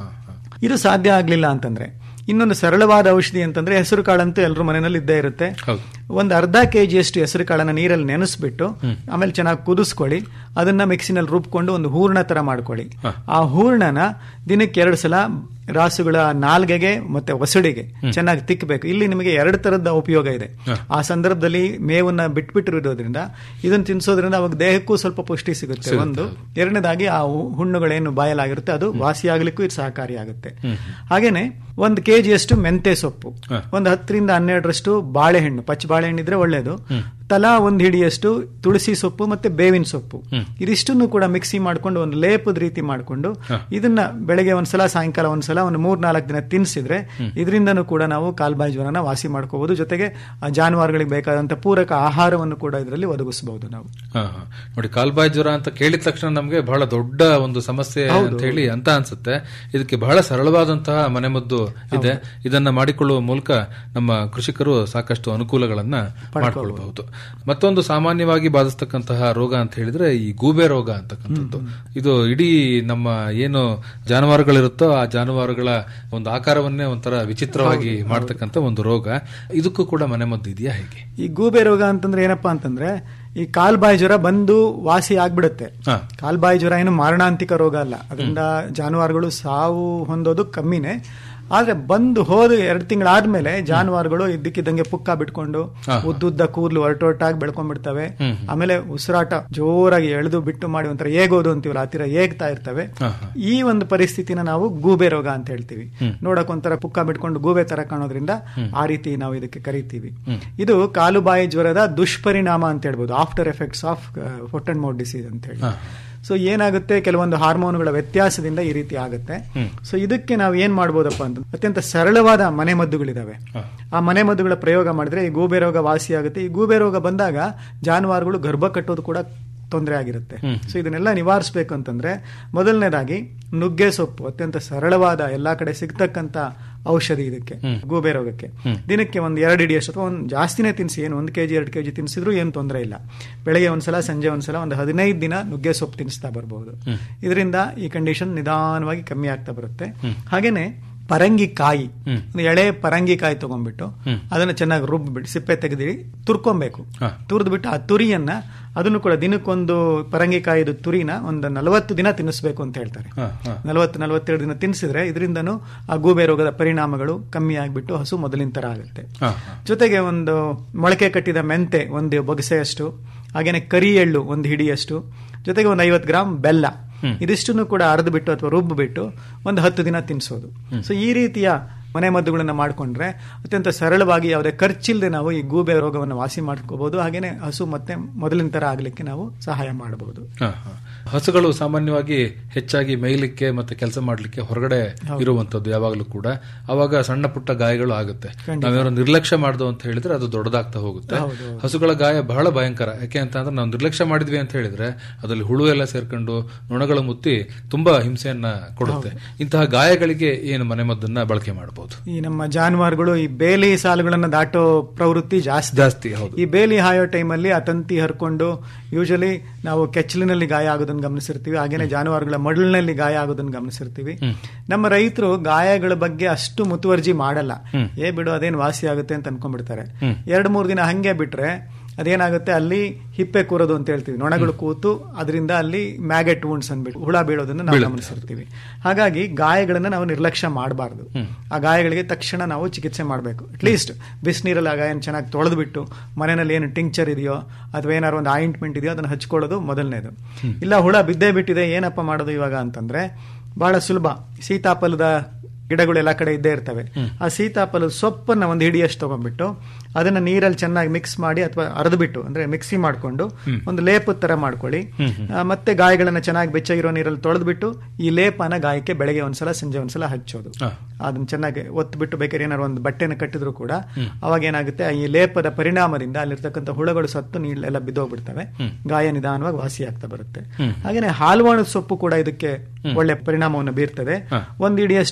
ಇದು ಸಾಧ್ಯ ಆಗ್ಲಿಲ್ಲ ಅಂತಂದ್ರೆ ಇನ್ನೊಂದು ಸರಳವಾದ ಔಷಧಿ ಅಂತಂದ್ರೆ ಹೆಸರು ಕಾಳಂತೂ ಎಲ್ಲರೂ ಮನೆಯಲ್ಲಿ ಇದ್ದೇ ಇರುತ್ತೆ ಒಂದು ಅರ್ಧ ಕೆಜಿಯಷ್ಟು ಹೆಸರು ಕಾಳನ್ನ ನೀರಲ್ಲಿ ನೆನೆಸ್ಬಿಟ್ಟು ಆಮೇಲೆ ಚೆನ್ನಾಗಿ ಕುದಿಸ್ಕೊಳ್ಳಿ ಅದನ್ನ ಮಿಕ್ಸಿನಲ್ಲಿ ರುಬ್ಕೊಂಡು ಒಂದು ಹೂರ್ಣ ತರ ಮಾಡ್ಕೊಳ್ಳಿ ಆ ಹೂರ್ಣನ ದಿನಕ್ಕೆ ಎರಡು ಸಲ ರಾಸುಗಳ ನಾಲ್ಗೆಗೆ ಮತ್ತೆ ಒಸಡಿಗೆ ಚೆನ್ನಾಗಿ ತಿಕ್ಕಬೇಕು ಇಲ್ಲಿ ನಿಮಗೆ ಎರಡು ತರದ ಉಪಯೋಗ ಇದೆ ಆ ಸಂದರ್ಭದಲ್ಲಿ ಮೇವನ್ನ ಬಿಟ್ಬಿಟ್ಟಿರೋದ್ರಿಂದ ಇದನ್ನ ತಿನ್ಸೋದ್ರಿಂದ ಅವಾಗ ದೇಹಕ್ಕೂ ಸ್ವಲ್ಪ ಪುಷ್ಟಿ ಸಿಗುತ್ತೆ ಒಂದು ಎರಡನೇದಾಗಿ ಆ ಹು- ಹುಣ್ಣುಗಳೇನು ಬಾಯಲಾಗಿರುತ್ತೆ ಅದು ವಾಸಿಯಾಗಲಿಕ್ಕೂ ಇದು ಸಹಕಾರಿಯಾಗುತ್ತೆ ಹಾಗೇನೆ ಒಂದು ಕೆಜಿಯಷ್ಟು ಮೆಂತೆ ಸೊಪ್ಪು ಒಂದು ಹತ್ತರಿಂದ ಹನ್ನೆರಡರಷ್ಟು ಬಾಳೆಹಣ್ಣು ಪಚ್ಚ ಬಾಳೆಹಣ್ಣು ಇದ್ರೆ ಒಳ್ಳೇದು ತಲಾ ಒಂದು ಹಿಡಿಯಷ್ಟು ತುಳಸಿ ಸೊಪ್ಪು ಮತ್ತೆ ಬೇವಿನ ಸೊಪ್ಪು ಇದಿಷ್ಟನ್ನು ಕೂಡ ಮಿಕ್ಸಿ ಮಾಡ್ಕೊಂಡು ಒಂದು ಲೇಪದ ರೀತಿ ಮಾಡ್ಕೊಂಡು ಇದನ್ನ ಬೆಳಗ್ಗೆ ಒಂದ್ಸಲ ಸಾಯಂಕಾಲ ಒಂದ್ಸಲ ಒಂದು ಮೂರ್ ನಾಲ್ಕು ದಿನ ತಿನ್ಸಿದ್ರೆ ಇದರಿಂದನೂ ಕೂಡ ನಾವು ಕಾಲ್ಬಾಯಿ ಜ್ವರನ ವಾಸಿ ಮಾಡ್ಕೋಬಹುದು ಜೊತೆಗೆ ಆ ಜಾನುವಾರುಗಳಿಗೆ ಬೇಕಾದಂತ ಪೂರಕ ಆಹಾರವನ್ನು ಕೂಡ ಇದರಲ್ಲಿ ಒದಗಿಸಬಹುದು ನಾವು ಹಾ, ಹಾ. ನೋಡಿ ಕಾಲ್ಬಾಯಿ ಜ್ವರ ಅಂತ ಕೇಳಿದ ತಕ್ಷಣ ನಮಗೆ ಬಹಳ ದೊಡ್ಡ ಒಂದು ಸಮಸ್ಯೆ ಹೌದು, ಅಂತ ಹೇಳಿ ಅಂತ ಅನ್ಸುತ್ತೆ ಇದಕ್ಕೆ ಬಹಳ ಸರಳವಾದಂತಹ ಮನೆಮದ್ದು ಇದೆ ಇದನ್ನ ಮಾಡಿಕೊಳ್ಳುವ ಮೂಲಕ ನಮ್ಮ ಕೃಷಿಕರು ಸಾಕಷ್ಟು ಅನುಕೂಲಗಳನ್ನ ಮಾಡಿಕೊಳ್ಳಬಹುದು ಮತ್ತೊಂದು ಸಾಮಾನ್ಯವಾಗಿ ಬಾಧಿಸ್ತಕ್ಕಂತಹ ರೋಗ ಅಂತ ಹೇಳಿದ್ರೆ ಈ ಗೂಬೆ ರೋಗ ಅಂತಕ್ಕಂಥದ್ದು ಇದು ಇಡೀ ನಮ್ಮ ಏನು ಜಾನುವಾರುಗಳಿರುತ್ತೋ ಆ ಜಾನುವಾರುಗಳ ಒಂದು ಆಕಾರವನ್ನೇ ಒಂಥರ ವಿಚಿತ್ರವಾಗಿ ಮಾಡ್ತಕ್ಕಂಥ ಒಂದು ರೋಗ ಇದಕ್ಕೂ ಕೂಡ ಮನೆಮದ್ದು ಇದೆಯಾ ಹೇಗೆ ಈ ಗೂಬೆ ರೋಗ ಅಂತಂದ್ರೆ ಏನಪ್ಪಾ ಅಂತಂದ್ರೆ ಈ ಕಾಲ್ಬಾಯಿ ಜ್ವರ ಬಂದು ವಾಸಿ ಆಗ್ಬಿಡುತ್ತೆ ಹಾ. ಕಾಲ್ಬಾಯಿ ಜ್ವರ ಏನು ಮಾರಣಾಂತಿಕ ರೋಗ ಅಲ್ಲ ಅದರಿಂದ ಜಾನುವಾರುಗಳು ಸಾವು ಹೊಂದೋದು ಕಮ್ಮಿನೇ ಆದ್ರೆ ಬಂದು ಹೋದ ಎರಡು ತಿಂಗಳಾದ್ಮೇಲೆ ಜಾನುವಾರುಗಳು ಇದ್ದಕ್ಕಿದ್ದಂಗೆ ಪುಕ್ಕ ಬಿಟ್ಕೊಂಡು ಹಾ. ಉದ್ದುದ್ದ ಕೂದಲು ಹೊರಟೊರಟಾಗಿ ಬೆಳ್ಕೊಂಡ್ಬಿಡ್ತವೆ ಆಮೇಲೆ ಉಸಿರಾಟ ಜೋರಾಗಿ ಎಳೆದು ಬಿಟ್ಟು ಮಾಡಿ ಒಂಥರ ಏಗೋದು ಅಂತೀವಲ್ಲ ಆ ತೀರ ಏಗ್ತಾ ಇರ್ತವೆ ಹಾ, ಈ ಒಂದು ಪರಿಸ್ಥಿತಿನ ನಾವು ಗೂಬೆ ರೋಗ ಅಂತ ಹೇಳ್ತೀವಿ ನೋಡಕ್ ಒಂಥರ ಪುಕ್ಕ ಬಿಟ್ಕೊಂಡು ಗೂಬೆ ತರ ಕಾಣೋದ್ರಿಂದ ಆ ರೀತಿ ನಾವು ಇದಕ್ಕೆ ಕರಿತೀವಿ ಇದು ಕಾಲುಬಾಯಿ ಜ್ವರದ ದುಷ್ಪರಿಣಾಮ ಅಂತ ಹೇಳ್ಬೋದು after effects of foot and mouth disease ಅಂತ ಹೇಳಿ ಸೊ ಏನಾಗುತ್ತೆ ಕೆಲವೊಂದು ಹಾರ್ಮೋನ್ಗಳ ವ್ಯತ್ಯಾಸದಿಂದ ಈ ರೀತಿ ಆಗುತ್ತೆ ಸೊ ಇದಕ್ಕೆ ನಾವು ಏನ್ ಮಾಡ್ಬೋದಪ್ಪ ಅಂತ ಅತ್ಯಂತ ಸರಳವಾದ ಮನೆ ಮದ್ದುಗಳಿದಾವೆ ಆ ಮನೆ ಮದ್ದುಗಳ ಪ್ರಯೋಗ ಮಾಡಿದ್ರೆ ಈ ಗೂಬೆ ರೋಗ ವಾಸಿ ಆಗುತ್ತೆ ಈ ಗೂಬೆ ರೋಗ ಬಂದಾಗ ಜಾನುವಾರುಗಳು ಗರ್ಭ ಕಟ್ಟೋದು ಕೂಡ ತೊಂದರೆ ಆಗಿರುತ್ತೆ ಸೊ ಇದನ್ನೆಲ್ಲ ನಿವಾರಿಸಬೇಕು ಅಂತಂದ್ರೆ ಮೊದಲನೇದಾಗಿ ನುಗ್ಗೆ ಸೊಪ್ಪು ಅತ್ಯಂತ ಸರಳವಾದ ಎಲ್ಲಾ ಕಡೆ ಸಿಗ್ತಕ್ಕಂತ ಔಷಧಿ ಇದಕ್ಕೆ ಗೂಬೆ ರೋಗಕ್ಕೆ ದಿನಕ್ಕೆ ಒಂದು ಎರಡು ಇಡಿಯಷ್ಟು ಅಥವಾ ಒಂದು ಜಾಸ್ತಿನೇ ತಿನ್ಸಿ ಏನು ಒಂದು ಕೆಜಿ ಎರಡು ಕೆಜಿ ತಿನ್ಸಿದ್ರು ಏನು ತೊಂದರೆ ಇಲ್ಲ ಬೆಳಗ್ಗೆ ಒಂದ್ಸಲ ಸಂಜೆ ಒಂದ್ಸಲ ಒಂದು ಹದಿನೈದು ದಿನ ನುಗ್ಗೆ ಸೊಪ್ಪು ತಿನ್ನಿಸ್ತಾ ಬರಬಹುದು ಇದರಿಂದ ಈ ಕಂಡೀಷನ್ ನಿಧಾನವಾಗಿ ಕಮ್ಮಿ ಆಗ್ತಾ ಬರುತ್ತೆ ಹಾಗೇನೆ ಪರಂಗಿ ಕಾಯಿ ಒಂದು ಎಳೆ ಪರಂಗಿ ಕಾಯಿ ತಗೊಂಡ್ಬಿಟ್ಟು ಅದನ್ನ ಚೆನ್ನಾಗಿ ರುಬ್ಬಿಬಿಟ್ಟು ಸಿಪ್ಪೆ ತೆಗೆದಿ ತುರ್ಕೊಬೇಕು ತುರಿದ್ಬಿಟ್ಟು ಆ ತುರಿಯನ್ನ ಅದನ್ನು ಕೂಡ ದಿನಕ್ಕೊಂದು ಪರಂಗಿಕಾಯಿದು ತುರಿನ ಒಂದು ನಲವತ್ತು ದಿನ ತಿನ್ನಿಸ್ಬೇಕು ಅಂತ ಹೇಳ್ತಾರೆ ನಲವತ್ತು ನಲವತ್ತೆರಡು ದಿನ ತಿನ್ನಿಸಿದ್ರೆ ಇದರಿಂದನೂ ಆ ಗೂಬೆ ರೋಗದ ಪರಿಣಾಮಗಳು ಕಮ್ಮಿ ಆಗಿಬಿಟ್ಟು ಹಸು ಮೊದಲಿನ ತರ ಆಗುತ್ತೆ ಜೊತೆಗೆ ಒಂದು ಮೊಳಕೆ ಕಟ್ಟಿದ ಮೆಂತೆ ಒಂದು ಬೊಗಸೆಯಷ್ಟು ಹಾಗೇನೆ ಕರಿ ಎಳ್ಳು ಒಂದು ಹಿಡಿಯಷ್ಟು ಜೊತೆಗೆ ಒಂದು ಐವತ್ತು ಗ್ರಾಮ್ ಬೆಲ್ಲ ಇದಿಷ್ಟನ್ನು ಕೂಡ ಅರ್ದು ಬಿಟ್ಟು ಅಥವಾ ರುಬ್ಬು ಬಿಟ್ಟು ಒಂದು ಹತ್ತು ದಿನ ತಿನ್ನಿಸೋದು ಸೊ ಈ ರೀತಿಯ ಮನೆ ಮದ್ದುಗಳನ್ನ ಮಾಡ್ಕೊಂಡ್ರೆ ಅತ್ಯಂತ ಸರಳವಾಗಿ ಯಾವುದೇ ಖರ್ಚಿಲ್ಲದೆ ನಾವು ಈ ಗೂಬೆ ರೋಗವನ್ನು ವಾಸಿ ಮಾಡ್ಕೋಬಹುದು ಹಾಗೇನೆ ಹಸು ಮತ್ತೆ ಮೊದಲಿನ ತರ ಆಗ್ಲಿಕ್ಕೆ ನಾವು ಸಹಾಯ ಮಾಡಬಹುದು ಹ, ಹ. ಹಸುಗಳು ಸಾಮಾನ್ಯವಾಗಿ ಹೆಚ್ಚಾಗಿ ಮೇಯ್ಲಿಕ್ಕೆ ಮತ್ತೆ ಕೆಲಸ ಮಾಡ್ಲಿಕ್ಕೆ ಹೊರಗಡೆ ಇರುವಂತದ್ದು ಯಾವಾಗಲೂ ಕೂಡ ಅವಾಗ ಸಣ್ಣ ಪುಟ್ಟ ಗಾಯಗಳು ಆಗುತ್ತೆ ನಾವೇನಾದ್ರು ನಿರ್ಲಕ್ಷ್ಯ ಮಾಡ್ದು ಅಂತ ಹೇಳಿದ್ರೆ ಅದು ದೊಡ್ಡದಾಗ್ತಾ ಹೋಗುತ್ತೆ ಹೌದು, ಹಸುಗಳ ಗಾಯ ಬಹಳ ಭಯಂಕರ ಯಾಕೆ ಅಂತ ಅಂದ್ರೆ ನಾವು ನಿರ್ಲಕ್ಷ್ಯ ಮಾಡಿದ್ವಿ ಅಂತ ಹೇಳಿದ್ರೆ ಅದರಲ್ಲಿ ಹುಳು ಎಲ್ಲ ಸೇರ್ಕೊಂಡು ನೊಣಗಳು ಮುತ್ತಿ ತುಂಬಾ ಹಿಂಸೆಯನ್ನ ಕೊಡುತ್ತೆ ಇಂತಹ ಗಾಯಗಳಿಗೆ ಏನು ಮನೆಮದ್ದನ್ನ ಬಳಕೆ ಮಾಡಬಹುದು ಈ ನಮ್ಮ ಜಾನುವಾರುಗಳು ಈ ಬೇಲಿ ಸಾಲುಗಳನ್ನ ದಾಟೋ ಪ್ರವೃತ್ತಿ ಜಾಸ್ತಿ ಜಾಸ್ತಿ ಹೌದು ಈ ಬೇಲಿ ಹಾಯೋ ಟೈಮಲ್ಲಿ ಆ ತಂತಿ ಹರ್ಕೊಂಡು ಯೂಶಲಿ ನಾವು ಕೆಚ್ಚಲಿನಲ್ಲಿ ಗಾಯ ಆಗೋದನ್ನ ಗಮನಿಸಿರ್ತೀವಿ ಹಾಗೇನೆ ಜಾನುವಾರುಗಳ ಮಡಲಿನಲ್ಲಿ ಗಾಯ ಆಗೋದನ್ನ ಗಮನಿಸಿರ್ತೀವಿ ನಮ್ಮ ರೈತರು ಗಾಯಗಳ ಬಗ್ಗೆ ಅಷ್ಟು ಮುತುವರ್ಜಿ ಮಾಡಲ್ಲ ಏ ಬಿಡು ಅದೇನ್ ವಾಸಿ ಆಗುತ್ತೆ ಅಂತ ಅನ್ಕೊಂಡ್ಬಿಡ್ತಾರೆ ಎರಡ್ ಮೂರ್ ದಿನ ಹಂಗೆ ಬಿಟ್ರೆ ಅದೇನಾಗುತ್ತೆ ಅಲ್ಲಿ ಹಿಪ್ಪೆ ಕೂರೋದು ಅಂತ ಹೇಳ್ತೀವಿ ನೊಣಗಳು ಕೂತು ಅದರಿಂದ ಅಲ್ಲಿ ಮ್ಯಾಗೆಟ್ ವುಂಡ್ಸ್ ಅಂದ್ಬಿಟ್ಟು ಹುಳ ಬೀಳೋದನ್ನ ನಾವು ಗಮನಿಸಿರ್ತೀವಿ ಹಾಗಾಗಿ ಗಾಯಗಳನ್ನ ನಾವು ನಿರ್ಲಕ್ಷ್ಯ ಮಾಡಬಾರ್ದು ಆ ಗಾಯಗಳಿಗೆ ತಕ್ಷಣ ನಾವು ಚಿಕಿತ್ಸೆ ಮಾಡಬೇಕು ಅಟ್ಲೀಸ್ಟ್ ಬಿಸಿನೀರಲ್ಲಿ ಆ ಗಾಯನ ಚೆನ್ನಾಗಿ ತೊಳೆದ್ಬಿಟ್ಟು ಮನೆಯಲ್ಲಿ ಏನು ಟಿಂಕ್ಚರ್ ಇದೆಯೋ ಅಥವಾ ಏನಾದ್ರು ಒಂದು ಆಯಿಂಟ್ಮೆಂಟ್ ಇದೆಯೋ ಅದನ್ನ ಹಚ್ಕೊಳ್ಳೋದು ಮೊದಲನೇದು ಇಲ್ಲ ಹುಳ ಬಿದ್ದೇ ಬಿಟ್ಟಿದೆ ಏನಪ್ಪ ಮಾಡೋದು ಇವಾಗ ಅಂತಂದ್ರೆ ಬಹಳ ಸುಲಭ ಸೀತಾಫಲದ ಗಿಡಗಳು ಎಲ್ಲ ಕಡೆ ಇದ್ದೇ ಇರ್ತವೆ ಆ ಸೀತಾಫಲದ ಸೊಪ್ಪನ್ನ ಒಂದು ಹಿಡಿಯಷ್ಟು ತಗೊಂಡ್ಬಿಟ್ಟು ಅದನ್ನ ನೀರಲ್ಲಿ ಚೆನ್ನಾಗಿ ಮಿಕ್ಸ್ ಮಾಡಿ ಅಥವಾ ಅರ್ದ್ಬಿಟ್ಟು ಅಂದ್ರೆ ಮಿಕ್ಸಿ ಮಾಡ್ಕೊಂಡು ಒಂದು ಲೇಪದ ತರ ಮಾಡ್ಕೊಳ್ಳಿ ಆ, ಮತ್ತೆ ಗಾಯಗಳನ್ನ ಚೆನ್ನಾಗಿ ಬೆಚ್ಚಗಿರೋ ನೀರಲ್ಲಿ ತೊಳೆದ್ಬಿಟ್ಟು ಈ ಲೇಪನ ಗಾಯಕ್ಕೆ ಬೆಳಗ್ಗೆ ಒಂದ್ಸಲ ಸಂಜೆ ಒಂದ್ಸಲ ಹಚ್ಚೋದು ಅದನ್ನ ಚೆನ್ನಾಗಿ ಒತ್ಬಿಟ್ಟು ಬೇಕಾದ್ರೆ ಏನಾದ್ರು ಒಂದು ಬಟ್ಟೆನ ಕಟ್ಟಿದ್ರು ಕೂಡ ಅವಾಗ ಏನಾಗುತ್ತೆ ಈ ಲೇಪದ ಪರಿಣಾಮದಿಂದ ಅಲ್ಲಿರ್ತಕ್ಕಂಥ ಹುಳಗಳು ಸತ್ತು ನೀಳೆಲ್ಲ ಬಿದ್ದೋಗ್ಬಿಡ್ತವೆ ಗಾಯ ನಿಧಾನವಾಗಿ ವಾಸಿ ಆಗ್ತಾ ಬರುತ್ತೆ ಹಾಗೇನೆ ಹಾಲ್ವಾಣದ ಸೊಪ್ಪು ಕೂಡ ಇದಕ್ಕೆ ಒಳ್ಳೆ ಪರಿಣಾಮವನ್ನು ಬೀರ್ತದೆ ಒಂದು ಇಡಿಯಷ್ಟು ಹಾಲ್ವಾಣ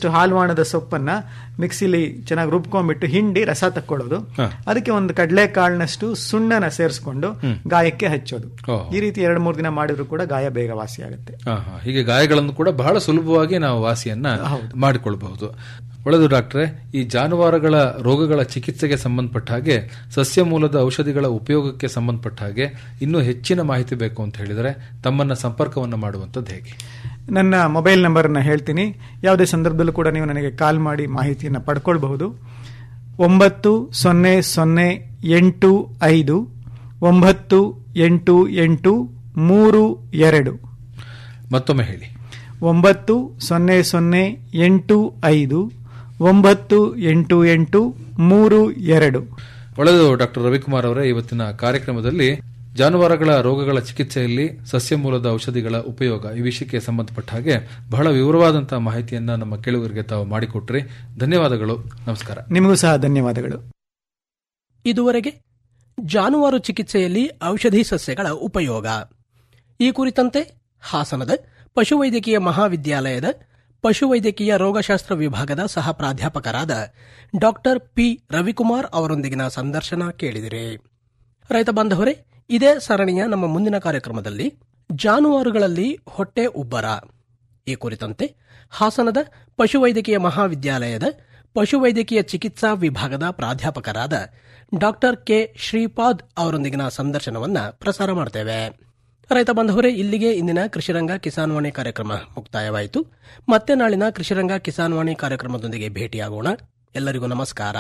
ಪ್ರಮಾಣದ ಸೊಪ್ಪನ್ನ ಮಿಕ್ಸಿಲಿ ಚೆನ್ನಾಗಿ ರುಬ್ಕೊಂಡ್ಬಿಟ್ಟು ಹಿಂಡಿ ರಸ ತಕ್ಕೊಳ್ಳೋದು ಹ. ಅದಕ್ಕೆ ಒಂದು ಕಡಲೆ ಕಾಳಿನಷ್ಟು ಸುಣ್ಣನ ಸೇರಿಸ್ಕೊಂಡು ಹ್ಮ್. ಗಾಯಕ್ಕೆ ಹಚ್ಚೋದು ಓಹೋ. ಈ ರೀತಿ ಎರಡು ಮೂರು ದಿನ ಮಾಡಿದ್ರು ಕೂಡ ಗಾಯ ಬೇಗ ವಾಸಿ ಆಗುತ್ತೆ ಹಾ, ಹಾ. ಹೀಗೆ ಗಾಯಗಳನ್ನು ಕೂಡ ಬಹಳ ಸುಲಭವಾಗಿ ನಾವು ವಾಸಿಯನ್ನ ಮಾಡಿಕೊಳ್ಬಹುದು ಒಳ್ಳೆದು ಡಾಕ್ಟ್ರೆ ಈ ಜಾನುವಾರುಗಳ ರೋಗಗಳ ಚಿಕಿತ್ಸೆಗೆ ಸಂಬಂಧಪಟ್ಟ ಹಾಗೆ ಸಸ್ಯ ಮೂಲದ ಔಷಧಿಗಳ ಉಪಯೋಗಕ್ಕೆ ಸಂಬಂಧಪಟ್ಟ ಹಾಗೆ ಇನ್ನೂ ಹೆಚ್ಚಿನ ಮಾಹಿತಿ ಬೇಕು ಅಂತ ಹೇಳಿದರೆ ತಮ್ಮನ್ನ ಸಂಪರ್ಕವನ್ನು ಮಾಡುವಂಥದ್ದು ಹೇಗೆ ನನ್ನ ಮೊಬೈಲ್ ನಂಬರ್ನ ಹೇಳ್ತೀನಿ ಯಾವುದೇ ಸಂದರ್ಭದಲ್ಲೂ ಕೂಡ ನೀವು ನನಗೆ ಕಾಲ್ ಮಾಡಿ ಮಾಹಿತಿಯನ್ನು ಪಡ್ಕೊಳ್ಬಹುದು ಒಂಬತ್ತು ಸೊನ್ನೆ ಸೊನ್ನೆ ಎಂಟು ಐದು ಒಂಬತ್ತು ಎಂಟು ಎಂಟು ಮೂರು ಎರಡು ಮತ್ತೊಮ್ಮೆ ಹೇಳಿ ಒಂಬತ್ತು ಸೊನ್ನೆ ಸೊನ್ನೆ ಎಂಟು ಐದು ಒಂಬತ್ತು ಎಂಟು ಎಂಟು ಮೂರು ಎರಡು ಒಳ್ಳೆಯದು ಡಾಕ್ಟರ್ ರವಿಕುಮಾರ್ ಅವರೇ ಇವತ್ತಿನ ಕಾರ್ಯಕ್ರಮದಲ್ಲಿ ಜಾನುವಾರುಗಳ ರೋಗಗಳ ಚಿಕಿತ್ಸೆಯಲ್ಲಿ ಸಸ್ಯ ಮೂಲದ ಔಷಧಿಗಳ ಉಪಯೋಗ ಈ ವಿಷಯಕ್ಕೆ ಸಂಬಂಧಪಟ್ಟ ಹಾಗೆ ಬಹಳ ವಿವರವಾದಂತಹ ಮಾಹಿತಿಯನ್ನ ನಮ್ಮ ಕೇಳುಗರಿಗೆ ತಾವು ಮಾಡಿಕೊಟ್ರಿ ಧನ್ಯವಾದಗಳು ನಮಸ್ಕಾರ ನಿಮಗೂ ಸಹ ಧನ್ಯವಾದಗಳು ಇದುವರೆಗೆ ಜಾನುವಾರು ಚಿಕಿತ್ಸೆಯಲ್ಲಿ ಔಷಧಿ ಸಸ್ಯಗಳ ಉಪಯೋಗ ಈ ಕುರಿತಂತೆ ಹಾಸನದ ಪಶುವೈದ್ಯಕೀಯ ಮಹಾವಿದ್ಯಾಲಯದ ಪಶುವೈದ್ಯಕೀಯ ರೋಗಶಾಸ್ತ್ರ ವಿಭಾಗದ ಸಹ ಪ್ರಾಧ್ಯಾಪಕರಾದ ಡಾಕ್ಟರ್ ಪಿ ರವಿಕುಮಾರ್ ಅವರೊಂದಿಗಿನ ಸಂದರ್ಶನ ಕೇಳಿದಿರಿ ರೈತ ಬಾಂಧವರೇ ಇದೇ ಸರಣಿಯ ನಮ್ಮ ಮುಂದಿನ ಕಾರ್ಯಕ್ರಮದಲ್ಲಿ ಜಾನುವಾರುಗಳಲ್ಲಿ ಹೊಟ್ಟೆ ಉಬ್ಬರ ಈ ಕುರಿತಂತೆ ಹಾಸನದ ಪಶುವೈದ್ಯಕೀಯ ಮಹಾವಿದ್ಯಾಲಯದ ಪಶುವೈದ್ಯಕೀಯ ಚಿಕಿತ್ಸಾ ವಿಭಾಗದ ಪ್ರಾಧ್ಯಾಪಕರಾದ ಡಾಕ್ಟರ್ ಕೆ ಶ್ರೀಪಾದ್ ಅವರೊಂದಿಗಿನ ಸಂದರ್ಶನವನ್ನ ಪ್ರಸಾರ ಮಾಡ್ತೇವೆ ರೈತ ಬಾಂಧವರೇ ಇಲ್ಲಿಗೆ ಇಂದಿನ ಕೃಷಿರಂಗ ಕಿಸಾನ್ ವಾಣಿ ಕಾರ್ಯಕ್ರಮ ಮುಕ್ತಾಯವಾಯಿತು ಮತ್ತೆ ನಾಳಿನ ಕೃಷಿರಂಗ ಕಿಸಾನ್ ವಾಣಿ ಕಾರ್ಯಕ್ರಮದೊಂದಿಗೆ ಭೇಟಿಯಾಗೋಣ ಎಲ್ಲರಿಗೂ ನಮಸ್ಕಾರ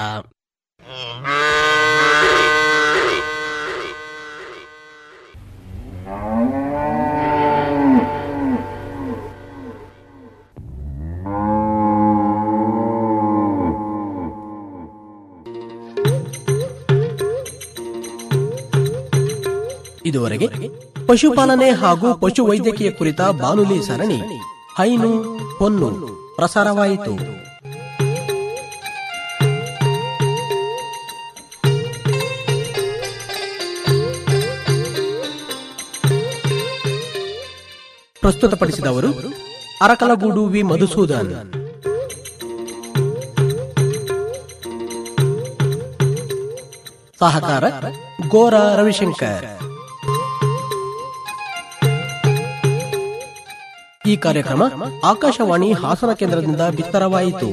ಇದುವರೆಗೆ ಪಶುಪಾಲನೆ ಹಾಗೂ ಪಶು ವೈದ್ಯಕೀಯ ಕುರಿತ ಬಾನುಲಿ ಸರಣಿ ಹೈನು ಹೊನ್ನು ಪ್ರಸಾರವಾಯಿತು ಪ್ರಸ್ತುತಪಡಿಸಿದವರು ಅರಕಲಗೂಡು ವಿ ಮಧುಸೂದನ್ ಸಹಕಾರ ಗೋರ ರವಿಶಂಕರ್ ಈ ಕಾರ್ಯಕ್ರಮ ಆಕಾಶವಾಣಿ ಹಾಸನ ಕೇಂದ್ರದಿಂದ ಬಿತ್ತರವಾಯಿತು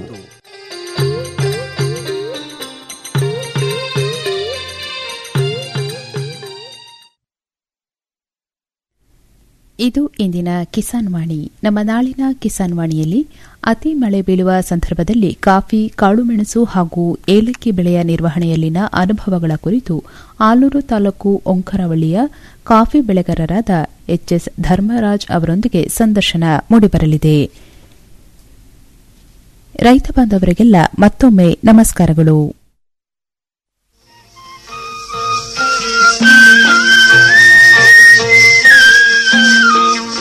ಇದು ಇಂದಿನ ಕಿಸಾನ್ ವಾಣಿ ನಮ್ಮ ನಾಳಿನ ಕಿಸಾನ್ ವಾಣಿಯಲ್ಲಿ ಅತಿ ಮಳೆ ಬೀಳುವ ಸಂದರ್ಭದಲ್ಲಿ ಕಾಫಿ ಕಾಳುಮೆಣಸು ಹಾಗೂ ಏಲಕ್ಕಿ ಬೆಳೆಯ ನಿರ್ವಹಣೆಯಲ್ಲಿನ ಅನುಭವಗಳ ಕುರಿತು ಆಲೂರು ತಾಲೂಕು ಒಂಕರವಳ್ಳಿಯ ಕಾಫಿ ಬೆಳೆಗಾರರಾದ ಎಚ್ಎಸ್ ಧರ್ಮರಾಜ್ ಅವರೊಂದಿಗೆ ಸಂದರ್ಶನ ಮೂಡಿಬರಲಿದೆ ರೈತ ಬಾಂಧವರಿಗೆಲ್ಲ ಮತ್ತೊಮ್ಮೆ ನಮಸ್ಕಾರಗಳು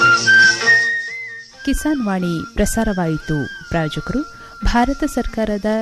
ಕಿಸಾನ್ ವಾಣಿ ಪ್ರಸಾರವಾಯಿತು ಪ್ರಾಯೋಜಕರು ಭಾರತ ಸರ್ಕಾರದ